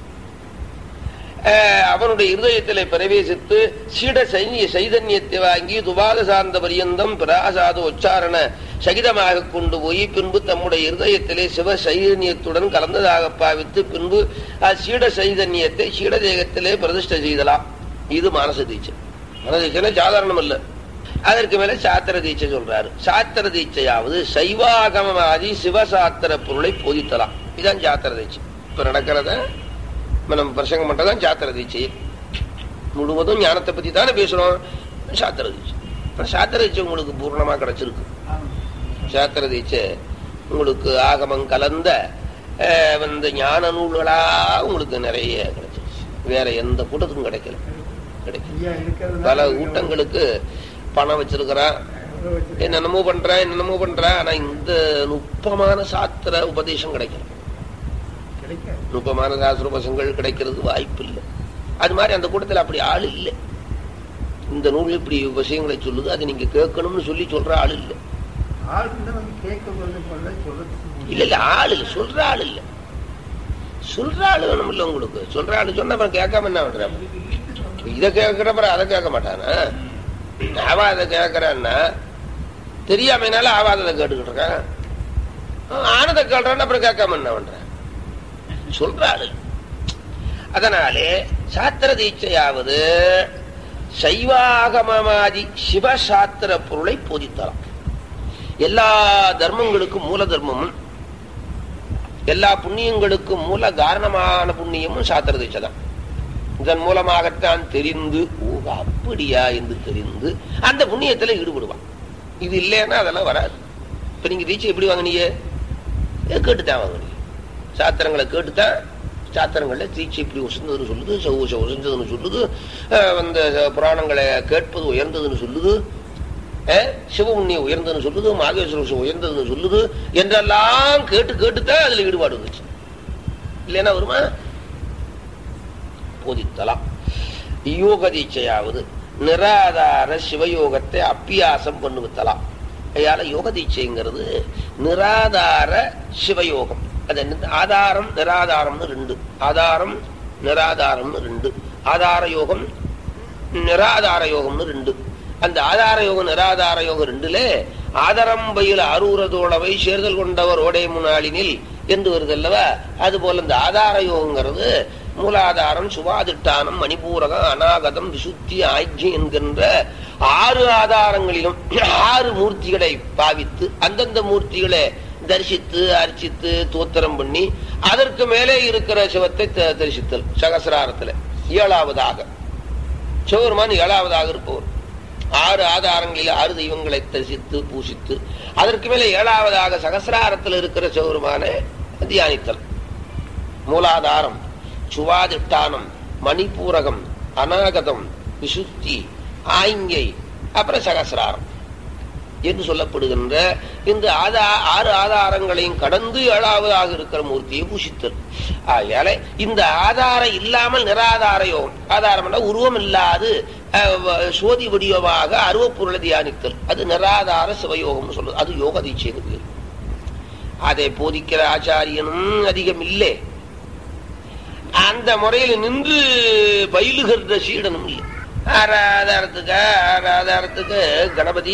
Speaker 1: அஹ், அவனுடைய இருதயத்திலே பிரவேசித்து சீட சைனிய சைதன்யத்தை வாங்கி துபாத சார்ந்த பரியந்தம் பிராசாத உச்சாரண சகிதமாக கொண்டு போய் பின்பு தம்முடைய இருதயத்திலே சிவ சைதன்யத்துடன் கலந்ததாக பாவித்து பின்பு அச்சீட சைதன்யத்தை சீடதேகத்திலே பிரதிஷ்டை செய்தலாம் இது மானச தீட்சை மனச தீட்சை சாதாரணம் அல்ல அதற்கு மேல சாத்திர தீட்சை சொல்றாரு சாத்திர தீட்சையாவது சைவாகமமாதி சிவசாத்திர பொருளை போதித்தலாம் இதான் சாத்திர தீட்சை இப்ப நடக்கிறத இப்ப நம்ம பிரசங்கம் பண்றதான் சாத்திர தீட்சை முழுவதும் ஞானத்தை பத்தி தானே பேசுறோம் சாத்திர தீட்சை இப்ப சாத்திர தீட்சை உங்களுக்கு பூர்ணமா கிடைச்சிருக்கு சாத்திர தீட்சை உங்களுக்கு ஆகமம் கலந்த அஹ், வந்து ஞான நூல்களா உங்களுக்கு நிறைய கிடைச்சிருச்சு வேற எந்த கூட்டத்துக்கும் கிடைக்கல கிடைக்கல
Speaker 2: ஐயா இருக்கிறதுனால
Speaker 1: பல கூட்டங்களுக்கு பணம் வச்சிருக்கிறான் என்னென்னமோ பண்றான் என்னென்னமோ பண்றான் ஆனா இந்த நுட்பமான சாத்திர உபதேசம் கிடைக்கல
Speaker 2: கிடைக்காது
Speaker 1: நுட்பமான சாஸ்திர உபதேசங்கள் கிடைக்கிறது வாய்ப்பு இல்லை அது மாதிரி அந்த கூட்டத்தில் அப்படி ஆள் இல்லை இந்த நூல் இப்படி விஷயங்களை சொல்லுது அதை நீங்க கேட்கணும்னு சொல்லி சொல்ற ஆள் இல்லை
Speaker 2: ஆளுக்கு வந்து கேட்க கொள்ள கொள்ள சொல்றதுக்கு
Speaker 1: இல்ல இல்ல ஆள் இல்லை சொல்ற ஆள் இல்லை சொல்ற ஆள் வேணும் இல்ல உங்களுக்கு சொல்ற ஆள் சொன்னா அப்புறம் கேட்காம என்ன பண்ற இதை கேட்கிறப்பறம் அதை கேட்க மாட்டானா அவன் அதை கேட்கறான்னா தெரியாமனால அவன் அதை கேட்டுக்கிட்டு இருக்கான் ஆனதை கேள்றான் அப்புறம் கேட்காம என்ன பண்றான் சொல்ற ஆளு அதனாலே சாத்திர தீட்சையாவது சைவாகமமாதி சிவசாத்திர பொருளை போதித்தலாம் எல்லா தர்மங்களுக்கும் மூல தர்மமும் எல்லா புண்ணியங்களுக்கும் மூல காரணமான புண்ணியமும் சாத்திர தீட்சை தான் இதன் மூலமாகத்தான் தெரிந்து ஓ அப்படியா என்று தெரிந்து அந்த புண்ணியத்துல ஈடுபடுவான் இது இல்லைன்னா அதெல்லாம் வராது இப்ப நீங்க தீட்சை எப்படி வாங்கினீங்க ஏ, கேட்டுத்தான் வாங்கினீங்க சாத்திரங்களை கேட்டுத்தான் சாத்திரங்கள்ல தீட்சை இப்படி உசந்ததுன்னு சொல்லுது சௌச உசந்ததுன்னு சொல்லுது அஹ், அந்த புராணங்களை கேட்பது உயர்ந்ததுன்னு சொல்லுது அஹ், சிவபுண்ணியம் உயர்ந்ததுன்னு சொல்லுது மாகேஸ்வர விஷயம் உயர்ந்ததுன்னு சொல்லுது என்றெல்லாம் கேட்டு கேட்டுத்தான் அதுல ஈடுபாடு வந்துச்சு இல்லைன்னா வருமா போதித்தலாம் யோக தீட்சையாவது நிராதார சிவயோகத்தை அப்பியாசம் பண்ணுவித்தலாம் அதனால யோக தீட்சைங்கிறது நிராதார சிவயோகம் அது என்ன? ஆதாரம் நிராதாரம்னு ரெண்டு ஆதாரம் நிராதாரம்னு ரெண்டு ஆதார யோகம் நிராதார யோகம்னு ரெண்டு அந்த ஆதார யோகம் நிராதார யோகம் ரெண்டுல ஆதரம் பயில் அரூரதோளவை சேர்தல் கொண்டவர் ஓடை முன்னாளினில் என்று வருது அல்லவா அது போல இந்த ஆதார யோகங்கிறது மூலாதாரம் சுவாதிட்டானம் மணிபூரகம் அநாகதம் விசுத்தி ஆஜ்யம் என்கின்ற ஆறு ஆதாரங்களிலும் ஆறு மூர்த்திகளை பாவித்து அந்தந்த மூர்த்திகளை தரிசித்து அர்ச்சித்து தோத்திரம் பண்ணி அதற்கு மேலே இருக்கிற சிவத்தை த- தரிசித்தல் சகசிராரத்துல ஏழாவதாக சிவபெருமான் ஏழாவதாக இருப்பவர் ஆறு ஆதாரங்களில் ஆறு தெய்வங்களை தரிசித்து பூசித்து அதற்கு மேலே ஏழாவதாக சகசிராரத்தில் இருக்கிற சிவபெருமானை தியானித்தல் மூலாதாரம் சுவாதிட்டானம் மணிபூரகம் அநாகதம் விசுத்தி ஆய்ங்கை அப்புறம் சகசிராரம் என்று சொல்லப்படுகின்ற இந்த ஆதா ஆறு ஆதாரங்களையும் கடந்து ஏழாவதாக இருக்கிற மூர்த்தியை பூஷித்தல் ஆகையால இந்த ஆதாரம் இல்லாமல் நிராதார யோகம் ஆதாரம் உருவம் இல்லாது அஹ், வ- சோதி வடிவமாக அருவப்பொருளை தியானித்தல் அது நிராதார சிவயோகம்னு சொல்றது அது யோக தீட்சைன்னு பேர் அதை போதிக்கிற ஆச்சாரியனும் அதிகம் இல்லை அந்த முறையில் நின்று பயிலுகின்ற சீடனும் இல்லை ஆராதாரத்துக்கு ஆராதாரத்துக்கு கணபதி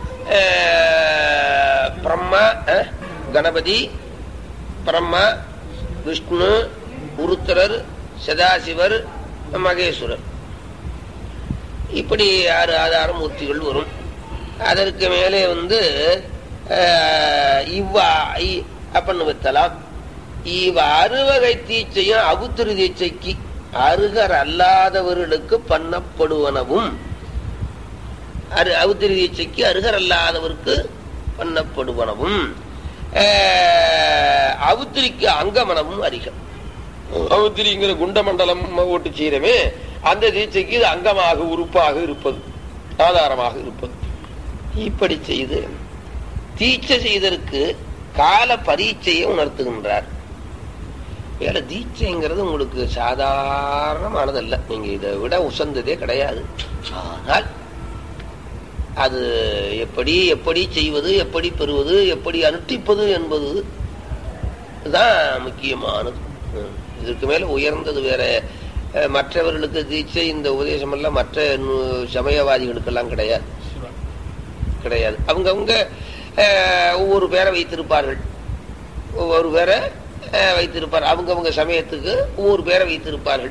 Speaker 1: அஹ், பிரம்மா அஹ், கணபதி பிரம்மா விஷ்ணு உருத்திரர் சதாசிவர் மகேஸ்வரர் இப்படி ஆறு ஆதார மூர்த்திகள் வரும் அதற்கு மேலே வந்து அஹ், இவ்வா இ- அப்படின்னு வைத்தலாம் இவ் அறுவகை தீட்சையும் அவுத்திரு தீட்சைக்கு அருகர் அல்லாதவர்களுக்கு பண்ணப்படுவனவும் அரு அவுத்திரி தீட்சைக்கு அருகர் அல்லாதவருக்கு பண்ணப்படுவனவும் ஆஹ், அவுத்திரிக்கு அங்கமனமும் அதிகம் அவுத்திரிங்கிற குண்டமண்டலம் ஓட்டு செய்யறமே அந்த தீட்சைக்கு இது அங்கமாக உறுப்பாக இருப்பது ஆதாரமாக இருப்பது இப்படி செய்து தீட்சை செய்ததற்கு கால பரீட்சையை உணர்த்துகின்றார் வேலை தீட்சைங்கிறது உங்களுக்கு சாதாரணமானதல்ல நீங்க இதை விட உசந்ததே கிடையாது ஆனால் அது எப்படி எப்படி செய்வது எப்படி பெறுவது எப்படி அனுஷ்டிப்பது என்பது தான் முக்கியமானது ம். இதற்கு மேல உயர்ந்தது வேற அஹ், மற்றவர்களுக்கு தீட்சை இந்த உபதேசம் எல்லாம் மற்ற நு- சமயவாதிகளுக்கெல்லாம் கிடையாது கிடையாது அவங்கவங்க அஹ், ஒவ்வொரு பேரை வைத்திருப்பார்கள் ஒவ்வொரு பேரை அஹ், வைத்திருப்பார் அவங்கவங்க சமயத்துக்கு ஒவ்வொரு பேரை வைத்திருப்பார்கள்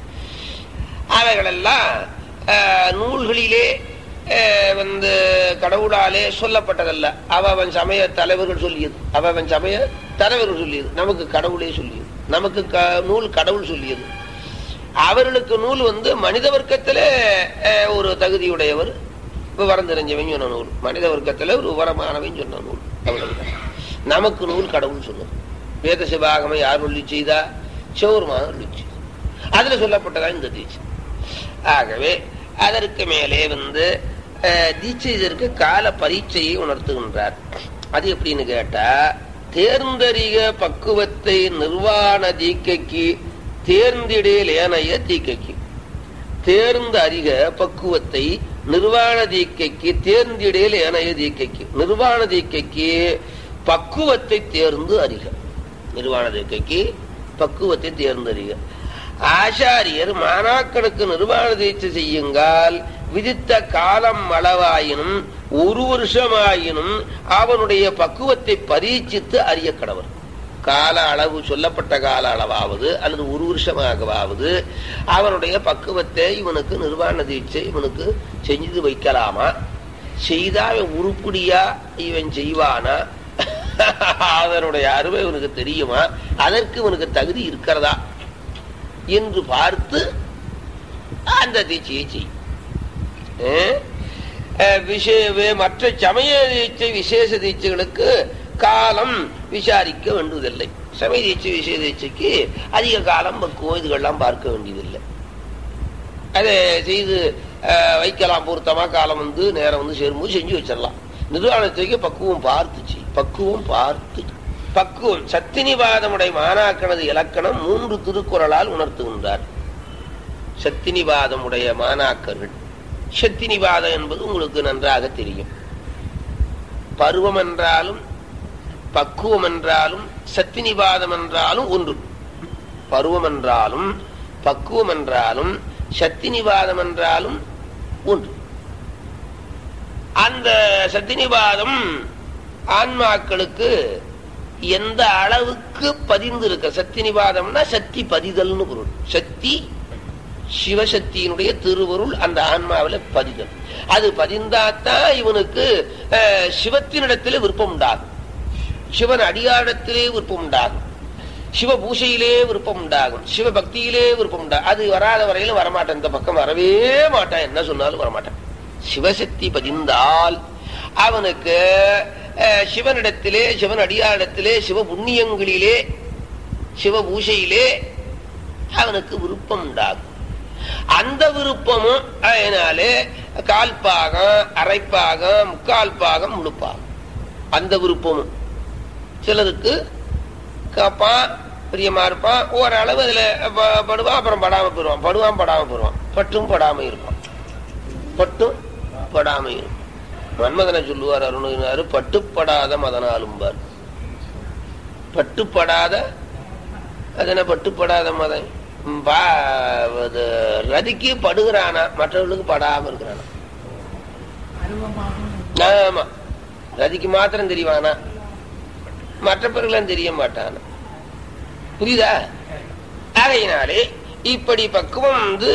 Speaker 1: அவைகளெல்லாம் அஹ், நூல்களிலே அஹ், வந்து கடவுளாலே சொல்லப்பட்டதல்ல அவன் சமய தலைவர்கள் சொல்லியது அவன் சமய தலைவர்கள் சொல்லியது நமக்கு கடவுளே சொல்லியது நமக்கு க- நூல் கடவுள் சொல்லியது அவர்களுக்கு நூல் வந்து மனித வர்க்கத்துல அஹ், ஒரு தகுதியுடையவர் விவரம் தெரிஞ்சவன் சொன்ன நூல் மனித வர்க்கத்துல ஒரு விவரமானவன் சொன்ன நூல் அவ்வளவுதான் நமக்கு நூல் கடவுள் சொன்னது வேத சிவாகமை யார் ஒல்லி செய்தா சிவருமான ஒல்லி செய்தா அதுல சொல்லப்பட்டதா இந்த தீட்சை ஆகவே அதற்கு மேலே வந்து அஹ், தீட்சை இதற்கு கால பரீட்சையை உணர்த்துகின்றார் அது எப்படின்னு கேட்டா தேர்ந்தறிக பக்குவத்தை நிர்வாண தீக்கைக்கு தேர்ந்திடேல் ஏனைய தீக்கைக்கு தேர்ந்த அறிக பக்குவத்தை நிர்வாண தீக்கைக்கு தேர்ந்திடேல் ஏனைய தீக்கைக்கு நிர்வாண தீக்கைக்கு பக்குவத்தை தேர்ந்து அறிக நிர்வாண தீக்கைக்கு பக்குவத்தை தேர்ந்தறிக ஆச்சாரியர் மாணாக்கனுக்கு நிர்வாண தீட்சை செய்யுங்கால் விதித்த காலம் அளவாயினும் ஒரு வருஷமாயினும் அவனுடைய பக்குவத்தை பரீட்சித்து அறிய கடவர் கால அளவு சொல்லப்பட்ட கால அளவாவது அல்லது ஒரு வருஷமாகவாவது அவனுடைய பக்குவத்தை இவனுக்கு நிர்வாண தீட்சை இவனுக்கு செஞ்சு வைக்கலாமா செய்தா இவன் உருப்படியா இவன் செய்வானா அதனுடைய அருமை இவனுக்கு தெரியுமா அதற்கு இவனுக்கு தகுதி இருக்கிறதா என்று பார்த்து அந்த தீட்சையை செய் அஹ் அஹ் விஷய வே- மற்ற சமய தீட்சை விசேஷ தீட்சைகளுக்கு காலம் விசாரிக்க வேண்டுவதில்லை சமய தீட்சை விசேஷ தீட்சைக்கு அதிக காலம் பக்குவம் இதுகள்லாம் பார்க்க வேண்டியதில்லை அதை செய்து அஹ், வைக்கலாம் பொருத்தமா காலம் வந்து நேரம் வந்து சேரும்போது செஞ்சு வச்சிடலாம் நிர்வாணத்துக்கு பக்குவம் பார்த்து செய் பக்குவம் பார்த்து பக்குவம் சத்தினிவாதமுடைய மாணாக்கனது இலக்கணம் மூன்று திருக்குறளால் உணர்த்துகின்றார் சத்தினிவாதமுடைய மாணாக்கர்கள் சத்தினிவாதம் என்பது உங்களுக்கு நன்றாக தெரியும் பருவம் என்றாலும் பக்குவம் என்றாலும் சத்தினிவாதம் என்றாலும் ஒன்று பருவம் என்றாலும் பக்குவம் என்றாலும் சத்தினிவாதம் என்றாலும் ஒன்று அந்த சத்தினிவாதம் ஆன்மாக்களுக்கு எந்த அளவுக்கு பதிந்திருக்க சத்தினிவாதம்னா சக்தி பதிதல்னு பொருள் சக்தி சிவசக்தியினுடைய திருவருள் அந்த ஆன்மாவில பதிதல் அது பதிந்தாத்தான் இவனுக்கு அஹ், சிவத்தினிடத்திலே விருப்பம் உண்டாகும் சிவன் அடியாடத்திலே விருப்பம் உண்டாகும் சிவ பூசையிலே விருப்பம் உண்டாகும் சிவ பக்தியிலே விருப்பம் உண்டாகும் அது வராத வரையில வரமாட்டான் இந்த பக்கம் வரவே மாட்டான் என்ன சொன்னாலும் வரமாட்டான் சிவசக்தி பதிந்தால் அவனுக்கு அஹ், சிவனிடத்திலே சிவன் அடியாரிடத்திலே சிவ புண்ணியங்களிலே சிவ பூசையிலே அவனுக்கு விருப்பம் உண்டாகும் அந்த விருப்பமும் அதனாலே கால் பாகம் அரைப்பாகம் முக்கால் பாகம் முழுப்பாகம் அந்த விருப்பமும் சிலருக்கு கேட்பான் பிரியமா இருப்பான் ஓரளவு அதுல ப- படுவான் அப்புறம் படாம போயிருவான் படுவான் படாம போயிருவான் பட்டும் படாம இருப்பான் பட்டும் படாம இருப்பான் மன்மதனை சொல்லுவார் அருணகினாரு பட்டுப்படாத மதனாலும்பார் பட்டுப்படாத அது என்ன பட்டுப்படாத மதம் ம், பா- அது ரதிக்கு படுகிறானா மற்றவர்களுக்கு படாம இருக்கிறானா ஆமா ரதிக்கு மாத்திரம் தெரியவானா மற்ற பிறகுலாம் தெரிய மாட்டானா புரியுதா ஆகையினாலே இப்படி பக்குவம் வந்து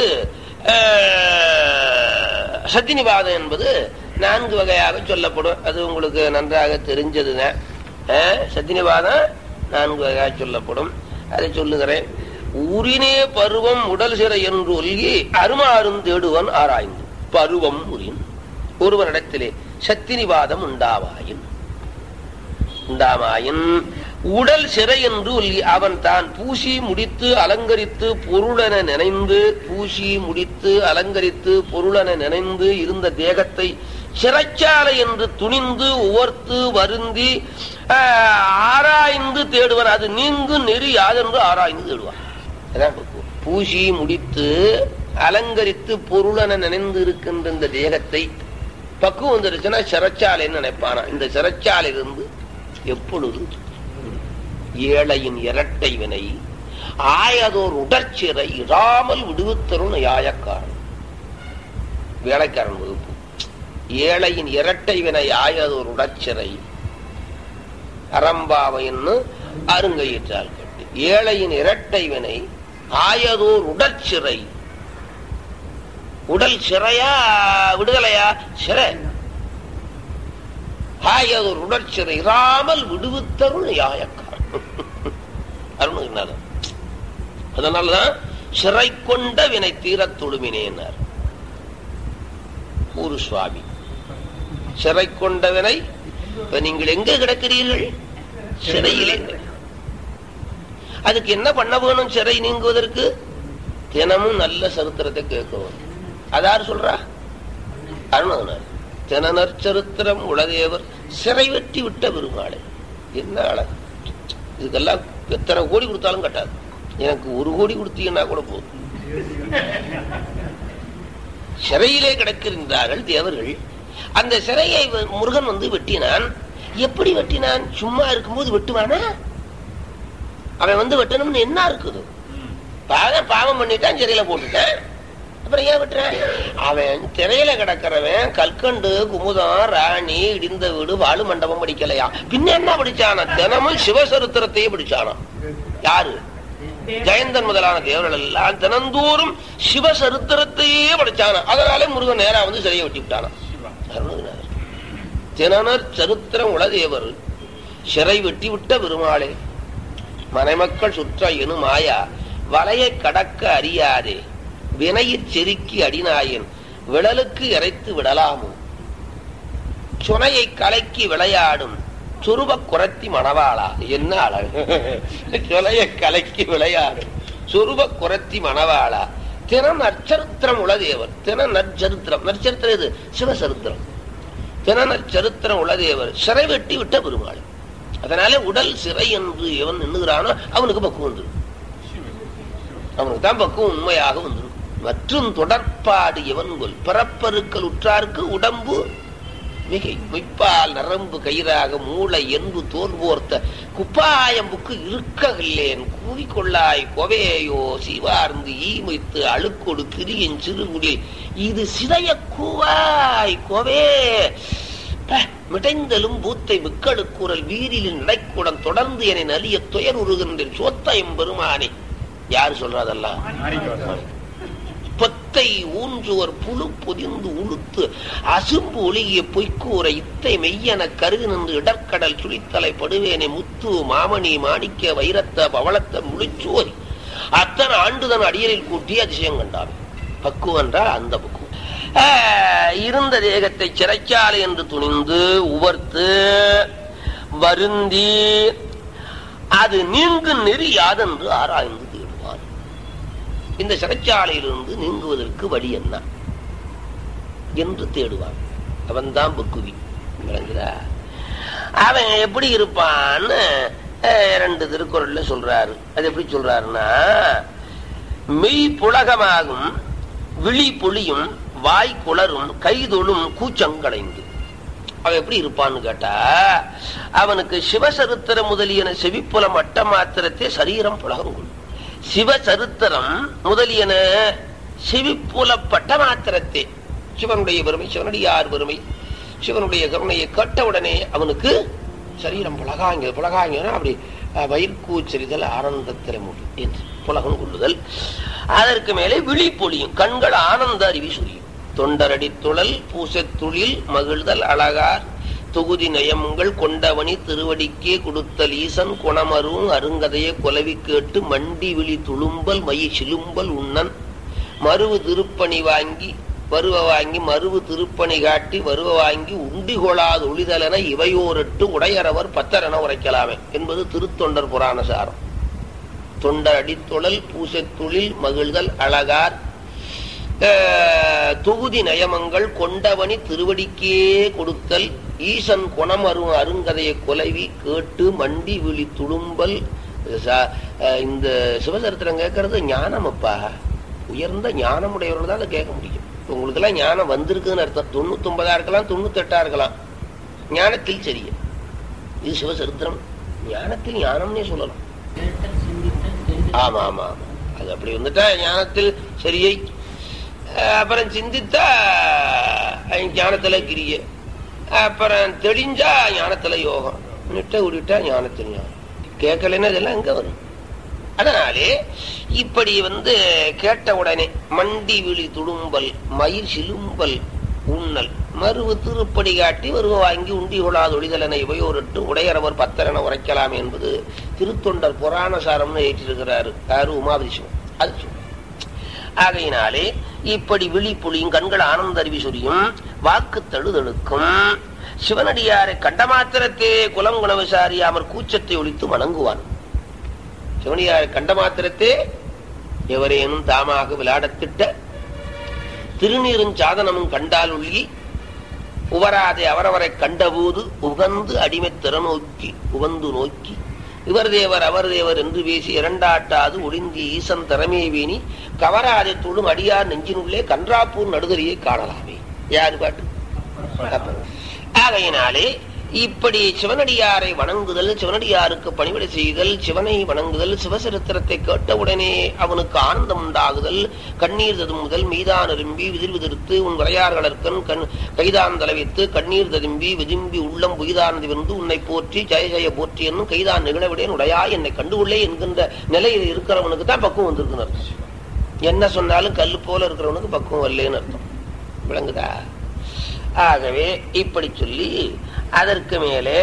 Speaker 1: ஆஹ், சத்தினிவாதம் என்பது நான்கு வகையாக சொல்லப்படும் அது உங்களுக்கு நன்றாக தெரிஞ்சதுதான் ஆஹ், சத்தினிவாதம் நான்கு வகையாக சொல்லப்படும் அதை சொல்லுகிறேன் உரினே பருவம் உடல் சிறை என்று ஒல்கி அருமாறும் தேடுவன் ஆராய்ந்து பருவம் உரின் ஒருவனிடத்திலே சத்தினிவாதம் உண்டாவாயின் உண்டாமாயின் உடல் சிறை என்று சொல்லி அவன் தான் பூசி முடித்து அலங்கரித்து பொருளென நினைந்து பூசி முடித்து அலங்கரித்து பொருளென நினைந்து இருந்த தேகத்தை சிறைச்சாலை என்று துணிந்து உவர்த்து வருந்தி ஆஹ், ஆராய்ந்து தேடுவார் அது நீங்கு நெறி யாதென்று ஆராய்ந்து தேடுவார் அதான் பக்குவம். பூசி முடித்து அலங்கரித்து பொருளென நினைந்து இருக்கின்ற இந்த தேகத்தை பக்குவம் வந்துருச்சுன்னா சிறைச்சாலைன்னு நினைப்பானா இந்த சிறைச்சாலையிலிருந்து எப்பொழுது ஏழையின் இரட்டை வினை ஆயதோர் உடற்சிறை இராமல் விடுவித்தரும் நியாயக்காரன் வேலைக்காரன் வகுப்பு ஏழையின் இரட்டை வினை ஆயதோர் உடற்சிறை அறம்பாவைன்னு அருங்கையிற்றால் கட்டு ஏழையின் இரட்டை வினை ஆயதோர் உடற்சிறை உடல் சிறையா விடுதலையா சிறை ஆயதோர் உடற்சிறை இராமல் விடுவித்தருள் நியாயக்காரன் அருணகிரிநாதன் அதனாலதான் சிறை கொண்ட வினை தீரத் தொழுமினேனார் ஒரு சுவாமி சிறை கொண்ட வினை இப்ப நீங்கள் எங்க கிடக்கிறீர்கள் சிறையிலே அதுக்கு என்ன பண்ண வேணும் சிறை நீங்குவதற்கு தினமும் நல்ல சரித்திரத்தை கேட்கவும் அதார் சொல்றா அருணகிரிநாதர் தினநற் சரித்திரம் உலதேவர் சிறை வெட்டி விட்ட பெருமாளை என்ன அழகு இதுக்கெல்லாம் எத்தனை கோடி கொடுத்தாலும் கட்டாது எனக்கு ஒரு கோடி கொடுத்தீங்கன்னா கூட போதும் சிறையிலே கிடக்கின்றார்கள் தேவர்கள் அந்த சிறையை வ- முருகன் வந்து வெட்டினான் எப்படி வெட்டினான் சும்மா இருக்கும்போது வெட்டுவானா அவன் வந்து வெட்டணும்னு என்ன இருக்குது பாவம் பாவம் பண்ணிட்டான் சிறையில போட்டுட்டான் அப்புறம் ஏன் வெட்டுறான் அவன் திரையில கிடக்கிறவன் கல்கண்டு குமுதம் ராணி இடிந்த வீடு வாழு மண்டபம் படிக்கலையா பின்ன என்ன படிச்சானா தினமும் சிவசரித்திரத்தையே படிச்சானா யாரு ஜெயந்தன் முதலான தேவர்கள் எல்லாம் தினந்தோறும் சிவசரித்திரத்தையே படிச்சானா அதனாலே முருகன் நேரா வந்து சிறையை வெட்டி விட்டானா அருணகிரிநாதர். தினனர் சரித்திரம் உலதேவர் சிறை வெட்டி விட்ட பெருமாளே மனைமக்கள் சுற்ற எனும் மாயா வலையை கடக்க அறியாதே வினையிற் செருக்கி அடிநாயன் விழலுக்கு இறைத்து விடலாமோ சுனையை கலக்கி விளையாடும் சுருப குரத்தி மணவாளா என்ன அழகு சுனையை கலக்கி விளையாடும் சுருப குரத்தி மணவாளா தினம் நற்சரித்திரம் உளதேவர் தினம் நற்சரித்திரம் நற்சரித்திரம் இது சிவசரித்திரம் தின நற்சரித்திரம் உளதேவர் சிறை வெட்டி விட்ட பெருமாள் அதனால உடல் சிறை என்று எவன் நின்னுகிறானோ அவனுக்கு பக்குவம் வந்துடும் அவனுக்கு தான் பக்குவம் உண்மையாக வந்துடும் மற்றும் தொடர்பாடு எவன் கொல் பிறப்பருக்கள் உற்றார்க்கு உடம்பு மிகை மெய்ப்பால் நரம்பு கயிறாக மூளை என்பு தோல் போர்த்த குப்பாயம்புக்கு இருக்கவில்லேன் கூவிக்கொள்ளாய் கொவேயோ சிவார்ந்து ஈமைத்து அழுக்கொடு கிரியின் சிறுகுடில் இது சிதைய கூவாய் கோவே ப, மிடைந்தலும் பூத்தை மிக்கடுக்குரல் வீரிலின் நடைக்குடன் தொடர்ந்து என்னை நலிய துயர் உருகின்றேன் சோத்தயம் பெருமானே யார் சொல்றதெல்லாம் பொத்தை ஊன்றுவர் புழு பொதிந்து உளுத்து அசும்பு ஒளிகிய பொய்க்கூரை இத்தை மெய்யன கருகு நின்று இடர்க்கடல் சுழித்தலை படுவேனை முத்து மாமணி மாணிக்க வைரத்த பவளத்த முழிச்சோரி அத்தனை ஆண்டுதன் அடியலில் கூட்டி அதிசயம் கண்டார் பக்குவம் என்றால் அந்த பக்குவம் ஆஹ், இருந்த தேகத்தை சிறைச்சாலை என்று துணிந்து உவர்த்து வருந்தி அது நீங்கு நெறி யாதென்று ஆராய்ந்து தேடுவான் இந்த சிறைச்சாலையிலிருந்து நீங்குவதற்கு வழி என்ன என்று தேடுவான் அவன்தான் புக்குவி விளங்குதா அவன் எப்படி இருப்பான்னு அஹ், ரெண்டு திருக்குறள்ல சொல்றாரு அது எப்படி சொல்றாருன்னா மெய் புலகமாகும் விழி பொழியும் வாய் குளரும் கைதொழும் கூச்சங்களைந்து அவன் எப்படி இருப்பான்னு கேட்டா அவனுக்கு சிவசரித்திரம் முதலியன செவிப்புல மட்ட மாத்திரத்தே சரீரம் புலகம் கொள்ளும் சிவசரித்திரம் முதலியன செவிப்புலப்பட்ட மாத்திரத்தே சிவனுடைய பெருமை சிவனுடைய யார் பெருமை சிவனுடைய கருணையை கேட்டவுடனே அவனுக்கு சரீரம் புலகாங்க புலகாங்கன்னா அப்படி அஹ், வயிற்கூச்சரிதல் ஆனந்தத்தில் முடியும் என்று புலகம் கொள்ளுதல் அதற்கு மேலே விழி பொழியும் கண்கள் ஆனந்த அருவி சுரியும் தொண்டரடி துழல் பூசத்துளில் மகிழ்தல் அழகார் தொகுதி நயமுங்கள் கொண்டவனி திருவடிக்கே கொடுத்தல் ஈசன் குணமரும் அருங்கதைய கொலவி கேட்டு மண்டி விழி துளும்பல் மயி சிலும்பல் உண்ணன் மருவு திருப்பணி வாங்கி வருவ வாங்கி மருவு திருப்பணி காட்டி வருவ வாங்கி உண்டி கொளாது ஒளிதலென இவையோரிட்டு உடையரவர் பத்தரென உரைக்கலாமே என்பது திருத்தொண்டர் புராண சாரம் தொண்டர் அடித்தொழல் பூசத்துளில் மகிழ்தல் அழகார் அஹ், தொகுதி நயமங்கள் கொண்டவனி திருவடிக்கே கொடுத்தல் ஈசன் குணம் அரும் அருங்கதையை கொலைவி கேட்டு மண்டி விழி துளும்பல் ச- அஹ், இந்த சிவசரித்திரம் கேட்கறது ஞானம் அப்பா உயர்ந்த ஞானமுடையவர்கள் தான் அதை கேட்க முடியும் உங்களுக்கு எல்லாம் ஞானம் வந்திருக்குன்னு அர்த்தம் தொண்ணூத்தி ஒன்பதா இருக்கலாம் தொண்ணூத்தி எட்டா இருக்கலாம் ஞானத்தில் சரிய இது சிவசரித்திரம் ஞானத்தில் ஞானம்னே சொல்லலாம்
Speaker 3: கேட்டல் சிந்தித்தல் தெரிந்து
Speaker 1: ஆமா ஆமா ஆமா அது அப்படி வந்துட்டா ஞானத்தில் சரியை அஹ் அப்புறம் சிந்தித்தா அஹ் ஞானத்துல கிரிய அப்புறம் தெளிஞ்சா ஞானத்துல யோகம் நிட்ட விட்டுட்டா ஞானத்தில் ஞானம் கேட்கலைன்னா இதெல்லாம் எங்க வரும் அதனாலே இப்படி வந்து கேட்ட உடனே மண்டி விழி துடும்பல் மயிர் சிலும்பல் உண்ணல் மருவு திருப்படி காட்டி வருவ வாங்கி உண்டி கொள்ளாத ஒளிதலனை இவையோரிட்டு உடையரவர் பத்தரென உரைக்கலாம் என்பது திருத்தொண்டர் புராண சாரம்னு ஏற்றிருக்கிறாரு யாரு உமாதிசிவம் அது சொல்லு. ஆகையினாலே இப்படி விழிப்புலியும் கண்கள் ஆனந்த அறிவி சொரியும் வாக்கு தழுதழுக்கும் சிவனடியாரை கண்ட மாத்திரத்தே குலம் குணவிசாரியாமற் கூச்சத்தை ஒழித்து வணங்குவான் சிவனடியாரை கண்ட மாத்திரத்தே எவரேனும் தாமாக விளையாடத்திட்ட திருநீரும் சாதனமும் கண்டால் ஒள்ளி உவராதே அவரவரை கண்டபோது உகந்து அடிமை திறநோக்கி உகந்து நோக்கி இவர் தேவர் அவர் தேவர் என்று பேசி இரண்டாட்டாது ஒளிந்தி ஈசன் திறமே வேணி கவராதை தொழும் அடியார் நெஞ்சினுள்ளே கன்றாப்பூர் நடுதறியை காணலாமே யாரு பாட்டு அப்பர். ஆகையினாலே இப்படி சிவனடியாரை வணங்குதல் சிவனடியாருக்கு பணிவிடை செய்தல் சிவனை வணங்குதல் சிவசரித்திரத்தை கேட்டவுடனே அவனுக்கு ஆனந்தம் உண்டாகுதல் கண்ணீர் ததும்புதல் மீதான் அரும்பி விதிர் விதிர்த்து உன் வரையார்களற்கண் கண் கைதான் தலைவித்து கண்ணீர் ததும்பி விதும்பி உள்ளம் புய்தானது வந்து உன்னை போற்றி ஜெய ஜெய போற்றி என்னும் கைதான் நிகழவிடேன் உடையா என்னை கண்டுகொள்ளே என்கின்ற நிலையில் இருக்கிறவனுக்கு தான் பக்குவம் வந்திருக்குன்னு அர்த்தம் என்ன சொன்னாலும் கல்லு போல இருக்கிறவனுக்கு பக்குவம் வரலன்னு அர்த்தம் விளங்குதா ஆகவே இப்படி சொல்லி அதற்கு மேலே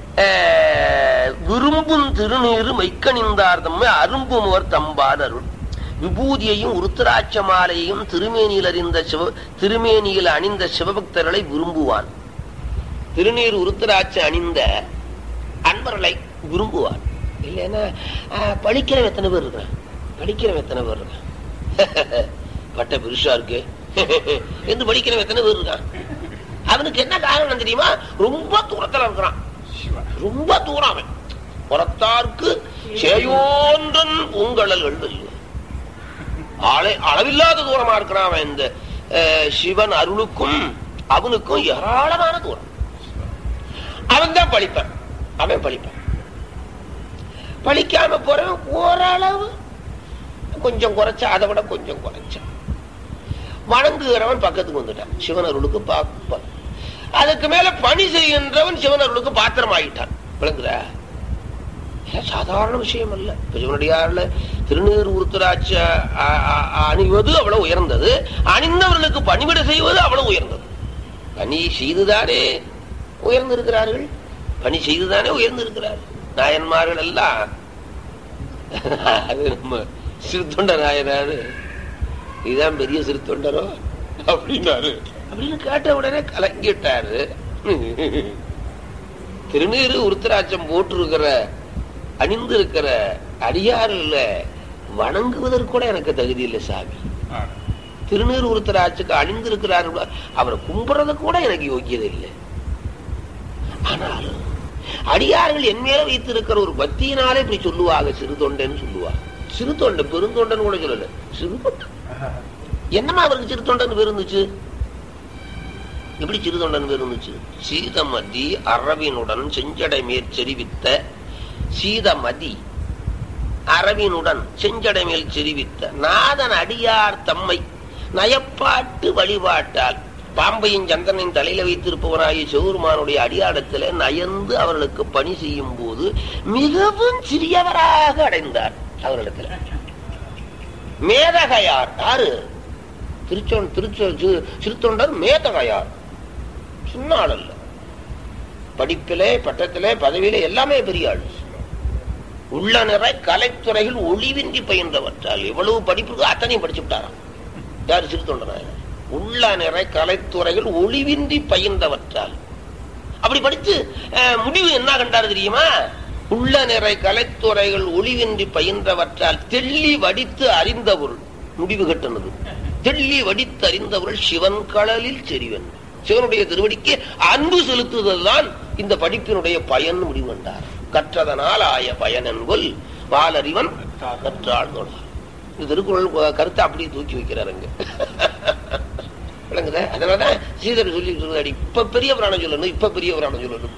Speaker 1: அஹ், விரும்பும் திருநீரு மைக்கணிந்தார் தம்மை அரும்புமவர் தம்பான் அருள் விபூதியையும் உருத்திராட்ச மாலையையும் திருமேனியில் அறிந்த சிவ திருமேனியில் அணிந்த சிவபக்தர்களை விரும்புவான் திருநீர் உருத்திராட்ச அணிந்த அன்பர்களை விரும்புவான் இல்லைன்னா அஹ், படிக்கிறவன் எத்தனை பேர் இருக்கிறான் படிக்கிறவன் எத்தனை பேர் இருக்கான் பட்ட பெருசா இருக்கு என்று படிக்கிறவன் எத்தனை பேர் இருக்கான் அவனுக்கு என்ன காரணம் தெரியுமா ரொம்ப தூரத்துல இருக்கிறான் ரொம்ப தூரம் அவன் புறத்தார்க்கு சேயோன்றன் பூங்கழல்கள் வெல்லும் ஆளை அளவில்லாத தூரமா இருக்கிறான் அவன் இந்த அஹ், சிவன் அருளுக்கும் அவனுக்கும் ஏராளமான தூரம் அவன் தான் படிப்பான் அவன் படிப்பான் படிக்காம போறவன் ஓரளவு கொஞ்சம் குறைச்சா அதை விட கொஞ்சம் குறைச்சான் வணங்குகிறவன் பக்கத்துக்கு வந்துட்டான் சிவன் அருளுக்கு பார்ப்பான் அதுக்கு மேல பணி செய்கின்றவன் சிவன் அருளுக்கு பாத்திரம் ஆகிட்டான் விளங்குதா இதெல்லாம் சாதாரண விஷயம் அல்ல இப்ப சிவனடியார்ல திருநீர் உருத்தராட்ச அ- அ- அணிவது அவ்வளவு உயர்ந்தது அணிந்தவர்களுக்கு பணிவிட செய்வது அவ்வளவு உயர்ந்தது பணி செய்துதானே உயர்ந்திருக்கிறார்கள் பணி செய்துதானே உயர்ந்திருக்கிறார்கள் நாயன்மார்கள் எல்லாம் அது நம்ம சிறுத்தொண்ட நாயனாரு இதுதான் பெரிய சிறுத்தொண்டரோ அப்படின்னாரு அப்படின்னு கேட்ட உடனே கலங்கிட்டாரு திருநீரு உருத்தராட்சம் போட்டிருக்கிற அணிந்து இருக்கிற அடியாறுல வணங்குவதற்கு கூட எனக்கு தகுதி இல்லை சாமி திருநீர் உருத்தராட்சுக்கு அணிந்திருக்கிறார் அவரை கும்பிடுறது கூட எனக்கு யோக்கியதை இல்லை ஆனாலும் அடியார்கள் என் மேல வைத்திருக்கிற ஒரு பக்தியினாலே இப்படி சொல்லுவாங்க சிறு தொண்டன் சொல்லுவாங்க சிறு தொண்ட பெருந்தொண்டன் கூட சொல்லல சிறு தொண்டன் என்னமா அவருக்கு சிறு தொண்டன் பேர் இருந்துச்சு எப்படி சிறு தொண்டன் பேர் இருந்துச்சு சீதமதி அரவினுடன் செஞ்சடை மேற் செறிவித்த சீதமதி அரவினுடன் செஞ்சடை மேல் செறிவித்த நாதன் அடியார் தம்மை நயப்பாட்டு வழிபாட்டால் பாம்பையும் சந்திரனின் தலையில வைத்திருப்பவனாகிய சிவருமானுடைய அடியாடத்துல நயந்து அவர்களுக்கு பணி செய்யும் போது மிகவும் சிறியவராக அடைந்தார் அவரிடத்துல மேதகையார் யாரு திருச்சொன் திருச்சொ சி- சிறுத்தொண்டர் மேதகையார் சின்ன ஆள் அல்ல படிப்பிலே பட்டத்திலே பதவியிலே எல்லாமே பெரிய ஆள் உள்ள நிறை கலைத்துறையில் ஒளிவின்றி பயின்றவற்றால் எவ்வளவு படிப்பு இருக்கோ அத்தனையும் படிச்சு விட்டாராம் யாரு சிறுத்தொண்டனார் உள்ள நிறை கலைத்துறைகள் ஒளிவின்றி பயின்றவற்றால் அப்படி படிச்சு அஹ், முடிவு என்ன கண்டாரு தெரியுமா உள்ள நிறை கலைத்துறைகள் ஒளிவின்றி பயின்றவற்றால் தெள்ளி வடித்து அறிந்த பொருள் முடிவு கட்டுனது தெள்ளி வடித்து அறிந்த பொருள் சிவன் கடலில் செறிவன் சிவனுடைய திருவடிக்கு அன்பு செலுத்துதல் தான் இந்த படிப்பினுடைய பயன் முடிவு கண்டார் கற்றதனால் ஆய பயன் என்பல் வாலறிவன் கற்றாள் நோடார் இந்த திருக்குறள் கு- கருத்தை அப்படியே தூக்கி வைக்கிறாருங்க விளங்குதா அதனாலதான் சீதர் சொல்லிட்டு இருந்தாடி இப்ப பெரிய புராணம் சொல்லணும் இப்ப பெரிய புராணம் சொல்லணும்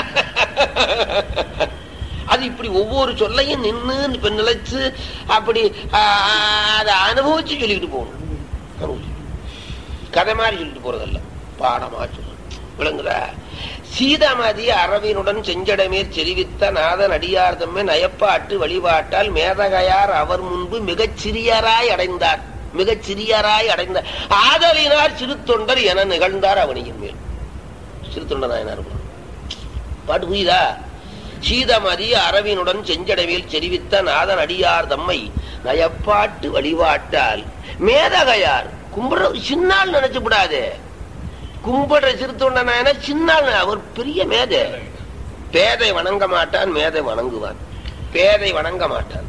Speaker 1: அது இப்படி ஒவ்வொரு சொல்லையும் நின்னு இப்ப நிலைச்சு அப்படி ஆஹ், அதை அனுபவிச்சு சொல்லிக்கிட்டு போகணும் அனுபவிச்சு. கதை மாதிரி சொல்லிட்டு போறதல்ல பாடமா சொல்லணும் விளங்குதா சீதாமதி அரவினுடன் செஞ்சடமேற் செறிவித்த நாதன் அடியார் தம்மை நயப்பாட்டு வழிபாட்டால் மேதகையார் அவர் முன்பு மிகச் சிறியராய் அடைந்தார் மிகச் சிறியராய் அடைந்தார் ஆதலினார் சிறு தொண்டர் என நிகழ்ந்தார் அவனியின் மேல் சிறு தொண்டர் நாயனார் பாட்டு புரியுதா சீதமதி அரவினுடன் செஞ்சடவில் செறிவித்த நாதன் அடியார் தம்மை நயப்பாட்டு வழிபாட்டால் மேதகையார் கும்பிட சின்னால் நினைச்சு விடாதே கும்பிடுற சிறுத்தொண்ட நாயனா சின்னால் அவர் பெரிய மேதை பேதை வணங்க மாட்டான் மேதை வணங்குவான் பேதை வணங்க மாட்டான்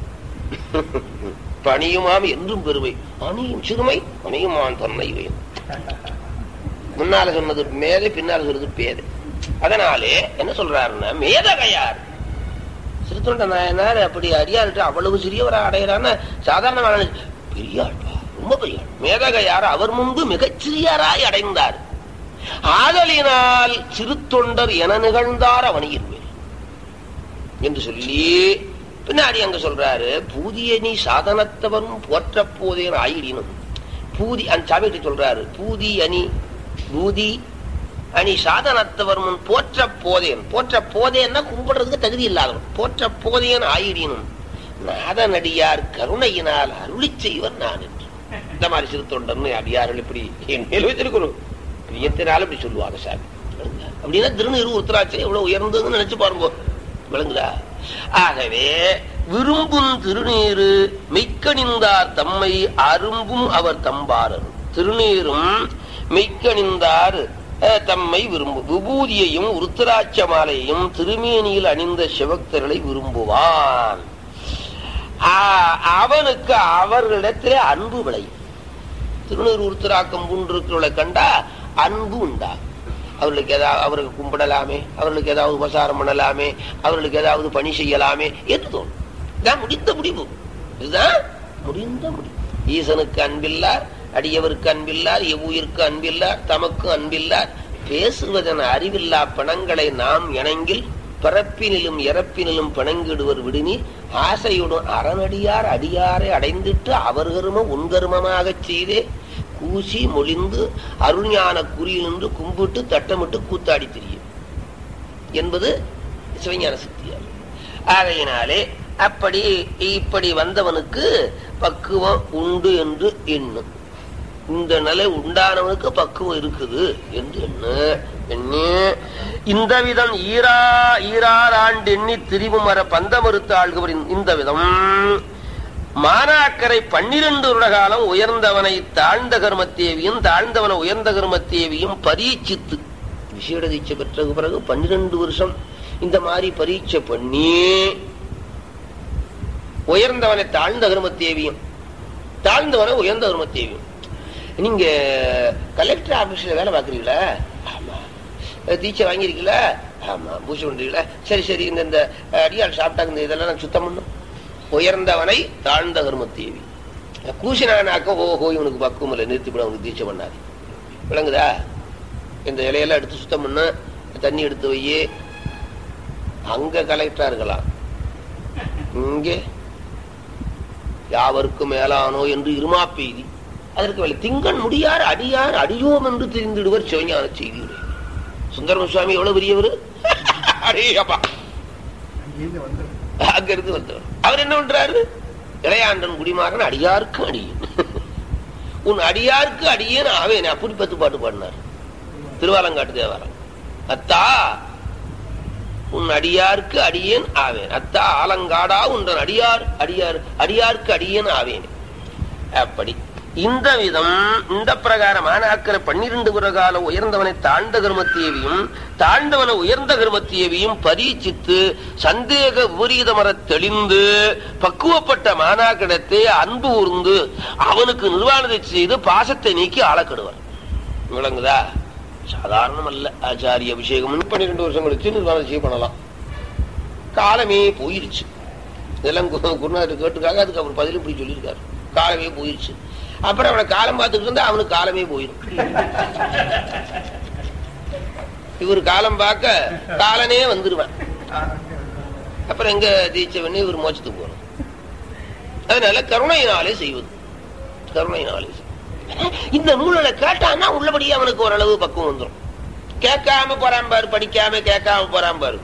Speaker 1: பணியுமாம் என்றும் பெருமை அணியும் சிறுமை பணியுமான் தன்னை வேணும் முன்னால சொன்னது மேதை பின்னால சொன்னது பேதை அதனாலே என்ன சொல்றாருன்னா மேதகையார் சிறுத்தொண்ட நாயனார் அப்படி அடியார்கிட்ட அவ்வளவு சிறியவரா அடையிறான்னு சாதாரணமான பெரிய ஆள்பா ரொம்ப பெரிய ஆள் மேதகையார் அவர் முன்பு மிகச் சிறியராய் அடைந்தார் ஆதலினால் சிறு தொண்டர் என நிகழ்ந்தார் அவனியின் மேல் என்று சொல்லி பின்னாடி அங்க சொல்றாரு பூதிய நீ சாதனத்தவனும் போற்ற போதேன் ஆயிடினும் பூதி அந்த சாமிகிட்ட சொல்றாரு பூதி அணி பூதி அணி சாதனத்தவர் முன் போற்ற போதேன் போற்ற போதேன்னா கும்பிடுறதுக்கு தகுதி இல்லாதவன் போற்ற போதேன் ஆயிடினும் நாதனடியார் கருணையினால் அருளி செய்வர் நான் என்று இந்த மாதிரி சிறு தொண்டர்னு அடியார்கள் இப்படி என் மேல் வச்சிருக்கிறோம் பிரியத்தினால இப்படி சொல்லுவாங்க சாமி விளங்குதா? அப்படின்னா திருநீர் உருத்தராட்சி எவ்வளவு உயர்ந்ததுன்னு நினைச்சு பாருங்க விளங்குதா ஆகவே விரும்பும் திருநீரு மெய்க்கணிந்தார் தம்மை அரும்பும் அவர் தம்பாரர் திருநீரும் மெய்க்கணிந்தார் அஹ், தம்மை விரும்பும் விபூதியையும் உருத்தராட்ச மாலையையும் திருமேனியில் அணிந்த சிவக்தர்களை விரும்புவான் ஆ, அவனுக்கு அவர்களிடத்திலே அன்பு விளையும் திருநீர் உருத்தராக்கம் பூண்டிருக்கிறவளை கண்டா அன்பு உண்டா அவர்களுக்கு ஏதாவது அவருக்கு கும்பிடலாமே அவர்களுக்கு ஏதாவது உபசாரம் பண்ணலாமே அவர்களுக்கு ஏதாவது பணி செய்யலாமே என்று தோணும் இதான் முடிந்த முடிவு இதுதான் முடிந்த முடிவு ஈசனுக்கு அன்பில்லார் அடியவருக்கு அன்பில்லார் எவ்வுயிருக்கு அன்பில்லார் தமக்கு அன்பில்லார் பேசுவதன் அறிவில்லா பணங்களை நாம் இணங்கில் பிறப்பினிலும் இறப்பினிலும் பிணங்கிடுவர் விடுனி ஆசையுடன் அறநடியார் அடியாரை அடைந்திட்டு அவர் கருமம் உன் கருமமாகச் செய்தே கூசி மொழிந்து அருஞான குறியிலிருந்து கும்பிட்டு தட்டமிட்டு கூத்தாடி திரியும் என்பது சிவஞான சக்தியார் ஆகையினாலே அப்படி இப்படி வந்தவனுக்கு பக்குவம் உண்டு என்று எண்ணும் இந்த நிலை உண்டானவனுக்கு பக்குவம் இருக்குது என்று எண்ணு எண்ணு இந்த விதம் ஈரா ஈரார் ஆண்டு எண்ணி திரிவும் வர பந்தமறுத்து ஆள்கவரின் இந்த விதம் மானாக்கரை பன்னிரண்டு வருட காலம் உயர்ந்தவனை தாழ்ந்த கர்மத்தேவியும் தாழ்ந்தவனை உயர்ந்த கர்மத்தேவியும் பரீட்சித்து விசேட தீட்சை பெற்ற பிறகு பன்னிரண்டு வருஷம் இந்த மாதிரி பரீட்சை பண்ணி உயர்ந்தவனை தாழ்ந்த கர்மத்தேவியும் தாழ்ந்தவனை உயர்ந்த கர்மத்தேவியும் நீங்க கலெக்டர் ஆபீஸ்ல வேலை பாக்குறீங்களா ஆமா அஹ் தீட்சை வாங்கியிருக்கீங்களா ஆமா பூஜை பண்றீங்களா சரி சரி இந்த இந்த அடியாள் சாப்பிட்டாங்க இந்த இதெல்லாம் நான் சுத்தம் பண்ணும் உயர்ந்தவனை தாழ்ந்த கர்மத்தேவி கூசினானாக்க ஓஹோ இவனுக்கு பக்குவம் இல்லை நிறுத்திவிட அவனுக்கு தீட்சை பண்ணாது விளங்குதா இந்த இலையெல்லாம் எடுத்து சுத்தம் பண்ண தண்ணி எடுத்து வை அங்க கலெக்டரா இருக்கலாம் இங்கே யாவருக்கும் மேலானோ என்று இருமா பெய்தி அதற்கு வேலை திங்கண் முடியார் அடியார் அடியோம் என்று தெரிந்திடுவர் சிவஞான செய்தியுடைய சுந்தரம சுவாமி எவ்வளவு பெரியவர் அடேயப்பா
Speaker 2: அங்கேருந்து வந்து
Speaker 1: அங்கிருந்து வந்தவர் அவர் என்ன பண்றாரு இளையாண்டன் குடிமாறன் அடியாருக்கு அடியேன் உன் அடியாருக்கு அடியேன் ஆவேன் அப்படி பத்து பாட்டு பாடினார் திருவாலங்காட்டு தேவாரம் அத்தா உன் அடியாருக்கு அடியேன் ஆவேன் அத்தா ஆலங்காடா உன்றன் அடியார் அடியார் அடியாருக்கு அடியேன் ஆவேன் அப்படி இந்த விதம் இந்த பிரகாரம் ஆனாக்கிற பன்னிரண்டு பிரகால உயர்ந்தவனை தாழ்ந்த கர்மத்தேவியும் தாழ்ந்தவனை உயர்ந்த கர்மத்தேவியும் பரீட்சித்து சந்தேக விபரீதமரத் தெளிந்து பக்குவப்பட்ட மானாக்கிடத்தை அன்பு ஊர்ந்து அவனுக்கு நிர்வாணத்தை செய்து பாசத்தை நீக்கி ஆளக்கெடுவார் விளங்குதா சாதாரணம் அல்ல ஆச்சாரிய அபிஷேகம் பன்னிரெண்டு வருஷம் கழிச்சு நிர்வாணம் செய்ய பண்ணலாம் காலமே போயிருச்சு இதெல்லாம் கு- குருநாதர் கேட்டுக்காக அதுக்கு அவர் பதில் இப்படி சொல்லியிருக்காரு காலமே போயிருச்சு அப்புறம் அவனை காலம் பார்த்துக்கிட்டு இருந்தா அவனுக்கு காலமே போயிடும் இவர் காலம் பார்க்க காலனே வந்துருவான் அப்புறம் எங்க தீட்சை பண்ணி இவர் மோட்சத்துக்கு போகணும் அதனால கருணையினாலே செய்வது கருணையினாலே செய்வது. இந்த நூலில கேட்டான்னா உள்ளபடியே அவனுக்கு ஓரளவு பக்குவம் வந்துடும் கேட்காம போறான் பாரு படிக்காம கேட்காம போறான் பாரு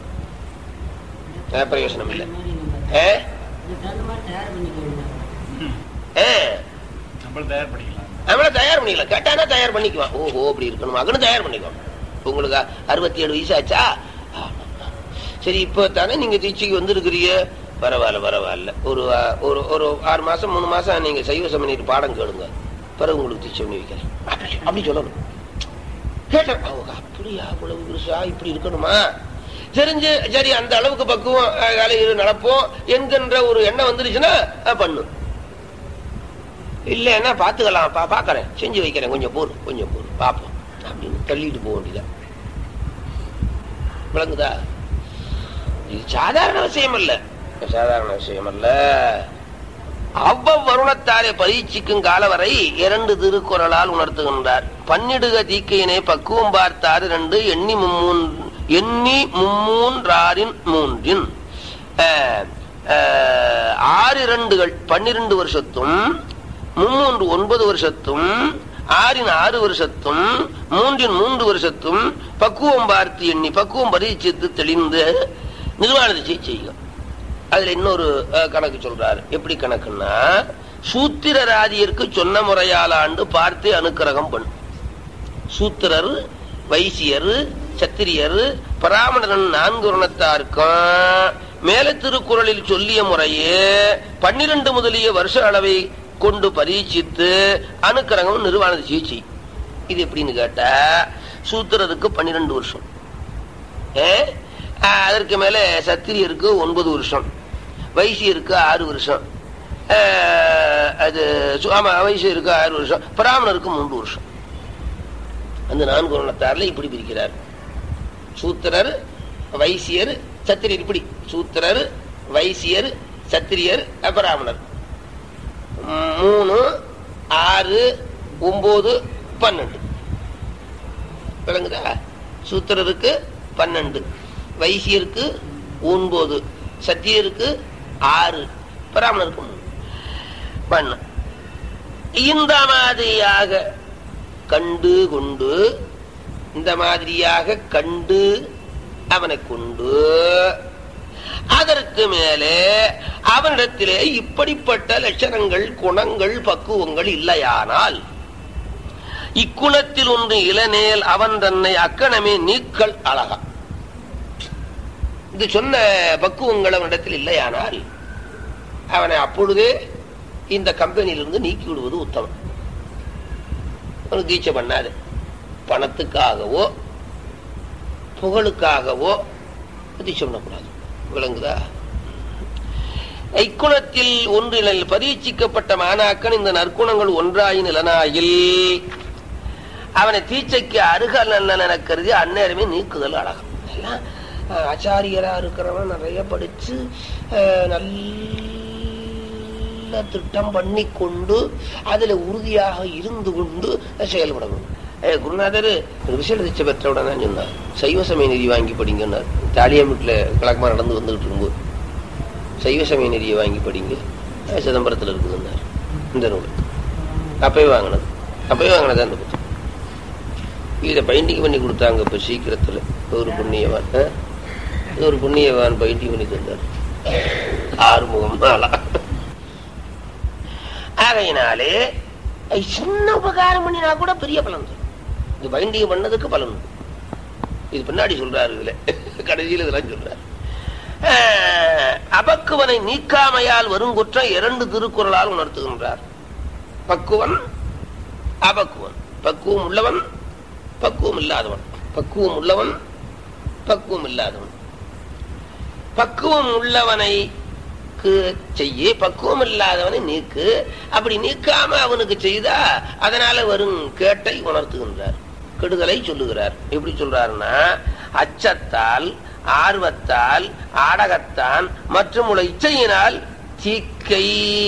Speaker 1: அஹ் பிரயோஜனம் இல்லை ஏ
Speaker 3: இதுக்கு தகுந்த மாதிரி தயார் பண்ணிக்க வேண்டியது
Speaker 1: ஏ
Speaker 2: நம்மள தயார் பண்ணிக்கலாம்
Speaker 1: அவனை தயார் பண்ணிக்கலாம் கேட்டானா தயார் பண்ணிக்குவான் ஓஹோ அப்படி இருக்கணும் மகனும் தயார் பண்ணிக்குவான் உங்களுக்கு அறுபத்தி ஏழு வயசு ஆச்சா ஆமா. சரி இப்போ தானே நீங்க தீட்சைக்கு வந்திருக்கிறீங்க பரவாயில்ல பரவாயில்ல ஒரு அஹ், ஒரு ஒரு ஆறு மாசம் மூணு மாசம் நீங்க சைவ சமணிட்டு பாடம் கேளுங்க பிறகு உங்களுக்கு தீட்சை பண்ணி வைக்கிறேன் அப்படி அப்படி சொல்லணும் கேட்டேன் அவங்க அப்படியா அவ்வளவு பெருசா இப்படி இருக்கணுமா தெரிஞ்சு சரி அந்த அளவுக்கு பக்குவம் அஹ், காலையில் நடப்போம் என்கின்ற ஒரு எண்ணம் வந்துருச்சுன்னா அஹ், பண்ணு இல்லைன்னா பாத்துக்கலாம் பா பாக்கறேன் செஞ்சு வைக்கிறேன் கொஞ்சம் போர் கொஞ்சம் போர் பாப்போம் அப்படின்னு தள்ளிட்டு போக வேண்டியதான் விளங்குதா இது சாதாரண விஷயம் அல்ல சாதாரண விஷயம் அல்ல அவ்வவ் வருணத்தாரை பரீட்சிக்கும் காலவரை இரண்டு திருக்குறளால் உணர்த்துகின்றார் பன்னிடுக தீக்கையினை பக்குவம் பார்த்தார் இரண்டு எண்ணி மும்மூன் எண்ணி மும்மூன்றாரின் மூன்றின் அஹ், அஹ், ஆறு இரண்டுகள் பன்னிரண்டு வருஷத்தும் மும்மூன்று ஒன்பது வருஷத்தும் ஆறின் ஆறு வருஷத்தும் மூன்றின் மூன்று வருஷத்தும் பக்குவம் பார்த்து எண்ணி பக்குவம் பரீட்சித்து தெளிந்து நிர்வாணத்தை செய்யும் அதுல இன்னொரு அஹ், கணக்கு சொல்றாரு எப்படி கணக்குன்னா சூத்திரராதியருக்கு சொன்ன முறையால் ஆண்டு பார்த்தே அனுக்கிரகம் பண்ணு சூத்திரர் வைசியர் சத்திரியர் பிராமணன் நான்கு வருணத்தாருக்கும் மேல திருக்குறளில் சொல்லிய முறையே பன்னிரண்டு முதலிய வருஷ அளவை கொண்டு பரீட்சித்து அனுக்கிரகம் நிர்வாண சிகிச்சை இது எப்படின்னு கேட்டா சூத்திரருக்கு பன்னிரண்டு வருஷம் ஏ? ஆ, அதற்கு மேல சத்திரியருக்கு ஒன்பது வருஷம் வைசியருக்கு ஆறு வருஷம் ஆ, அது சு- ஆமா வைசியருக்கு ஆறு வருஷம் பிராமணருக்கு மூன்று வருஷம் அந்த நான்கு வருணத்தாரில் இப்படி பிரிக்கிறார் சூத்திரர் வைசியர் சத்திரியர் இப்படி சூத்திரர் வைசியர் சத்திரியர் பிராமணர் ம், மூணு ஆறு ஒன்பது பன்னெண்டு விளங்குதா சூத்திரருக்கு பன்னெண்டு வைசியருக்கு ஒன்பது சத்தியருக்கு ஆறு பிராமணருக்கு மூணு பண்ணு இந்த மாதிரியாக கண்டு கொண்டு இந்த மாதிரியாக கண்டு அவனை கொண்டு அதற்கு மேலே அவனிடத்திலே இப்படிப்பட்ட லட்சணங்கள் குணங்கள் பக்குவங்கள் இல்லையானால் இக்குணத்தில் ஒன்று இளநேல் அவன் தன்னை அக்கணமே நீக்கல் அழகா இது சொன்ன பக்குவங்கள் அவனிடத்தில் இல்லையானால் அவனை அப்பொழுதே இந்த கம்பெனியிலிருந்து நீக்கி விடுவது உத்தமம் அவனுக்கு தீட்சை பண்ணாது பணத்துக்காகவோ புகழுக்காகவோ தீட்சை பண்ணக்கூடாது விளங்குதா இக்குணத்தில் ஒன்றில் பரீட்சிக்கப்பட்ட மாணாக்கன் இந்த நற்குணங்கள் ஒன்றாயின் நிலனாயில் அவனை தீட்சைக்கு அருகல் நல்ல கருதி அந்நேரமே நீக்குதல் அழகம் எல்லாம் அஹ், ஆச்சாரியரா இருக்கிறவன் நிறைய படிச்சு அஹ், நல்ல திட்டம் பண்ணி கொண்டு அதுல உறுதியாக இருந்து கொண்டு செயல்படணும் ஏ குருநாதர் விசேட தீட்சை பெற்றவுடன் தான் சொன்னார் சைவ சமய நிதி வாங்கி படிங்கன்னார் தாலியாமீட்டில் கலக்கமாக நடந்து வந்துகிட்டு இருக்கும்போது சைவ சமய நிதியை வாங்கி படிங்க அஹ், சிதம்பரத்தில் இருக்குதுன்னார் இந்த நூல் அப்பயே வாங்கினது அப்பயே வாங்கினது அந்த புத்தகம் இதை பைண்டிங் பண்ணி கொடுத்தாங்க இப்ப சீக்கிரத்துல ஒரு புண்ணியவான் ஆ? ஒரு புண்ணியவான் பைண்டிங் பண்ணி தந்தார் ஆறுமுகம் நாளா ஆகையினாலே ஐ, சின்ன உபகாரம் பண்ணினா கூட பெரிய பலன் தரும் இது பைண்டிங் பண்ணதுக்கு பலன் உண்டு. இது பின்னாடி சொல்றாரு இதுல கடைசியில் இதெல்லாம் சொல்றாரு ஆஹ், அபக்குவனை நீக்காமையால் வரும் குற்றம் இரண்டு திருக்குறளால் உணர்த்துகின்றார் பக்குவன் அபக்குவன் பக்குவம் உள்ளவன் பக்குவம் இல்லாதவன் பக்குவம் உள்ளவன் பக்குவம் இல்லாதவன் பக்குவம் உள்ளவனை செய்ய பக்குவம் இல்லாதவனை நீக்கு அப்படி நீக்காம அவனுக்கு செய்தா அதனால வரும் கேட்டை உணர்த்துகின்றார் கெடுதலை சொல்லுகிறார் எப்படி சொல்றாருன்னா அச்சத்தால் ஆர்வத்தால் ஆடகத்தான் மற்றும் உள்ள இச்சையினால் தீக்கை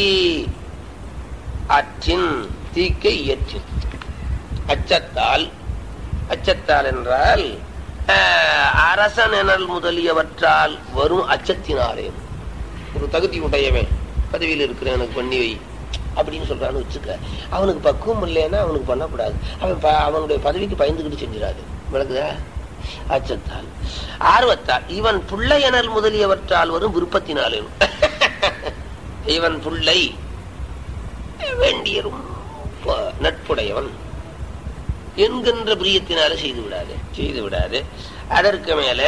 Speaker 1: அற்றின் தீக்கை இயற்றின் அச்சத்தால் அச்சத்தால் என்றால் அரசன் எனல் முதலியவற்றால் வரும் அச்சத்தினாலே ஒரு தகுதி உடையவன் பதவியில் இருக்கிற எனக்கு பண்ணி வை அப்படின்னு சொல்றான்னு வச்சுக்க அவனுக்கு பக்குவம் இல்லைன்னா அவனுக்கு பண்ணக்கூடாது அவன் அவனுடைய பதவிக்கு பயந்துகிட்டு செஞ்சிடாது விளக்குதா அச்சத்தால் ஆர்வத்தால் இவன் புள்ளை எனல் முதலியவற்றால் வரும் விருப்பத்தினாலே இவன் புள்ளை வேண்டிய ரொம்ப நட்புடையவன் என்கின்ற பிரியத்தினால செய்து விடாது செய்து விடாது அதற்கு மேலே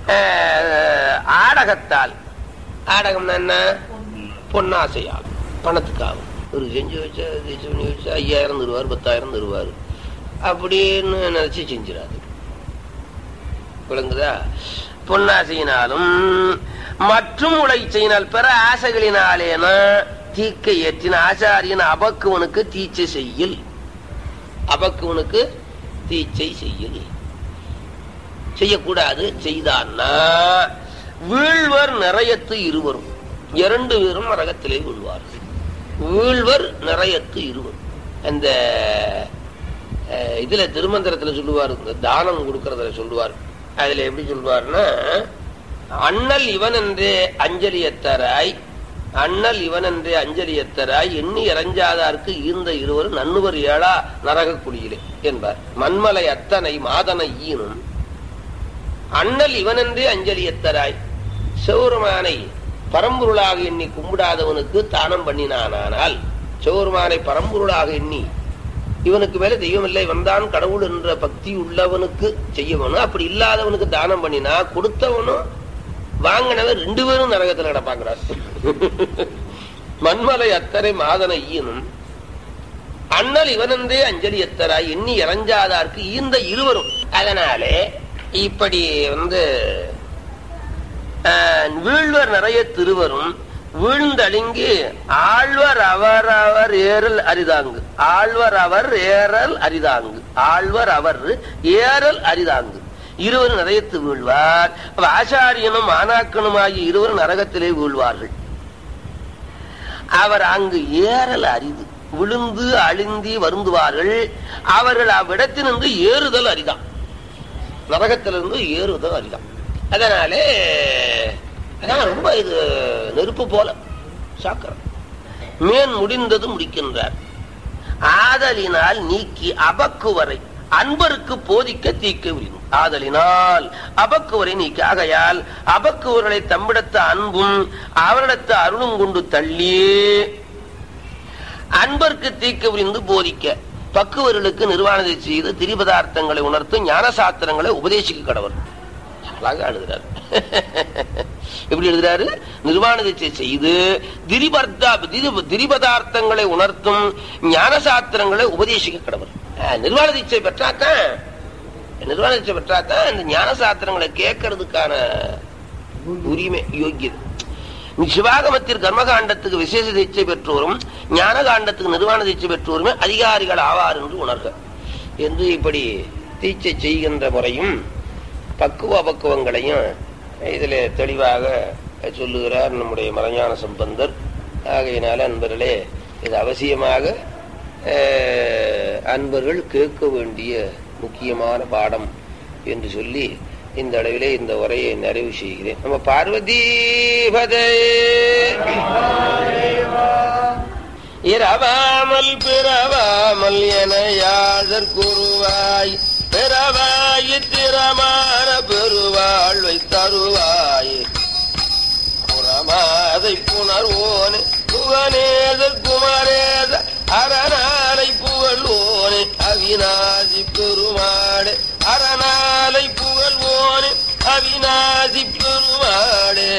Speaker 1: ஆடகத்தால் ஆடகம் என்ன பொன்னாசையால் பணத்துக்காகும் ஒரு செஞ்சு வச்சா பண்ணி வச்சா ஐயாயிரம் தருவார் பத்தாயிரம் தருவார் அப்படின்னு நினைச்சு செஞ்சிடாது விளங்குதா பொன்னாசையினாலும் மற்றும் உழைச்சையினால் பிற ஆசைகளினாலேன தீக்க ஏற்றின ஆச்சாரியன் அபக்குவனுக்கு தீச்சை செய்யல் அபக்குவனுக்கு தீச்சை செய்யல் செய்யக்கூடாது செய்தான்னா வீழ்வர் நிறையத்து இருவரும் இரண்டு பேரும் நரகத்திலே வீழ்வார்கள் வீழ்வர் நிறையத்து இருவர் அந்த இதுல திருமந்திரத்துல சொல்லுவார் இந்த தானம் கொடுக்கறதுல சொல்லுவார் அதுல எப்படி சொல்லுவார்னா அண்ணல் இவன் என்றே அஞ்சலியத்தராய் அண்ணல் இவன் என்றே அஞ்சலியத்தராய் எண்ணி இறஞ்சாதார்க்கு ஈர்ந்த இருவரும் நன்னுவர் ஏழா நரக குடியிலே என்பார் மண்மலை அத்தனை மாதனை ஈனும் அண்ணல் இவனென்றே அஞ்சலியத்தராய் சிவருமானை பரம்பொருளாக எண்ணி கும்பிடாதவனுக்கு தானம் பண்ணினானால் சிவருமானை பரம்பொருளாக எண்ணி இவனுக்கு மேல தெய்வம் இல்லை வந்தான் கடவுள் என்ற பக்தி உள்ளவனுக்கு செய்யவனும் அப்படி இல்லாதவனுக்கு தானம் பண்ணினா கொடுத்தவனும் வாங்கினவன் ரெண்டு பேரும் நரகத்தில் கிடப்பாங்கிறார் மண்மலை அத்தனை மாதன ஈனும் அண்ணல் இவனந்தே அஞ்சலி எத்தராய் எண்ணி இறஞ்சாதார்க்கு ஈந்த இருவரும் அதனாலே இப்படி வந்து வீழ்வர் நிறைய திருவரும் வீழ்ந்தழுங்கி ஆழ்வர் அவர் அவர் ஏறல் அரிதாங்கு ஆழ்வர் அவர் ஏறல் அரிதாங்கு ஆழ்வர் அவர் ஏறல் அரிதாங்கு இருவர் நரகத்து வீழ்வார் ஆச்சாரியனும் ஆனாக்கனுமாகிய இருவர் நரகத்திலே வீழ்வார்கள் அவர் அங்கு ஏறல் அரிது விழுந்து அழிந்தி வருந்துவார்கள் அவர்கள் அவ்விடத்திலிருந்து ஏறுதல் அரிதான் நரகத்திலிருந்து ஏறுதல் அரிதான் அதனாலே அதான் ரொம்ப இது நெருப்பு போல சாக்கரம் மேன் முடிந்தது முடிக்கின்றார் ஆதலினால் நீக்கி அபக்குவரை அன்பருக்கு போதிக்க தீக்க விரியும் ஆதலினால் அபக்குவரை நீக்கி ஆகையால் அபக்குவர்களை தம்மிடத்த அன்பும் அவரிடத்த அருளும் கொண்டு தள்ளியே அன்பருக்கு தீக்க விரிந்து போதிக்க பக்குவர்களுக்கு நிர்வாணத்தை செய்து திரிபதார்த்தங்களை உணர்த்து ஞான சாத்திரங்களை உபதேசிக்க கடவர் அழகா எழுதுறாரு எப்படி எழுதுறாரு நிர்வாணத்தை செய்து திரிபர்த்தா திரிபதார்த்தங்களை உணர்த்தும் ஞான சாத்திரங்களை உபதேசிக்க கடவர் நிர்வாண தீட்சை பெற்றாத்தான் நிர்வாண தீட்சை பெற்றாத்தான் இந்த ஞான சாத்திரங்களை கேட்கறதுக்கான உரிமை யோக்கியது சிவாகமத்தில் கர்மகாண்டத்துக்கு விசேஷ தீட்சை பெற்றோரும் ஞான காண்டத்துக்கு நிர்வாண தீட்சை பெற்றோருமே அதிகாரிகள் ஆவார் என்று உணர்க என்று இப்படி தீட்சை செய்கின்ற முறையும் பக்குவ பக்குவங்களையும் இதில் தெளிவாக சொல்லுகிறார் நம்முடைய மரஞான சம்பந்தர் ஆகையினால அன்பர்களே இது அவசியமாக அன்பர்கள் கேட்க வேண்டிய முக்கியமான பாடம் என்று சொல்லி இந்த அளவிலே இந்த உரையை நிறைவு செய்கிறேன் நம்ம பார்வதி இரவாமல் பிறவாமல் என யாழர் கூறுவாய் பிறவாய் திறமான பெருவாழ்வை தருவாய் புறமாதை புணர்வோனே புவனேதர் குமரேத அரணாலை புகழ்வோனே அவிநாசி பெருமாடே அரணாலை புகழ்வோனே அவிநாசி பெருமாடே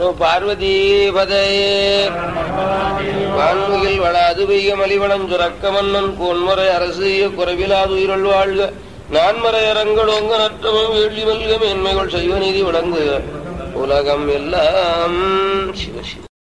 Speaker 1: பார்வதி பதையே வான்முகில் வளாது பெய்ய மலிவளம் சுரக்க மன்னன் கோன்மறை அரசு குறைவிலாது உயிரல் வாழ்க நான்மறை அரங்களோங்க நற்றமும் வேள்வி மல்க மேன்மைகள் செய்வ நீதி விளங்குக உலகம் எல்லாம் சிவ சிவ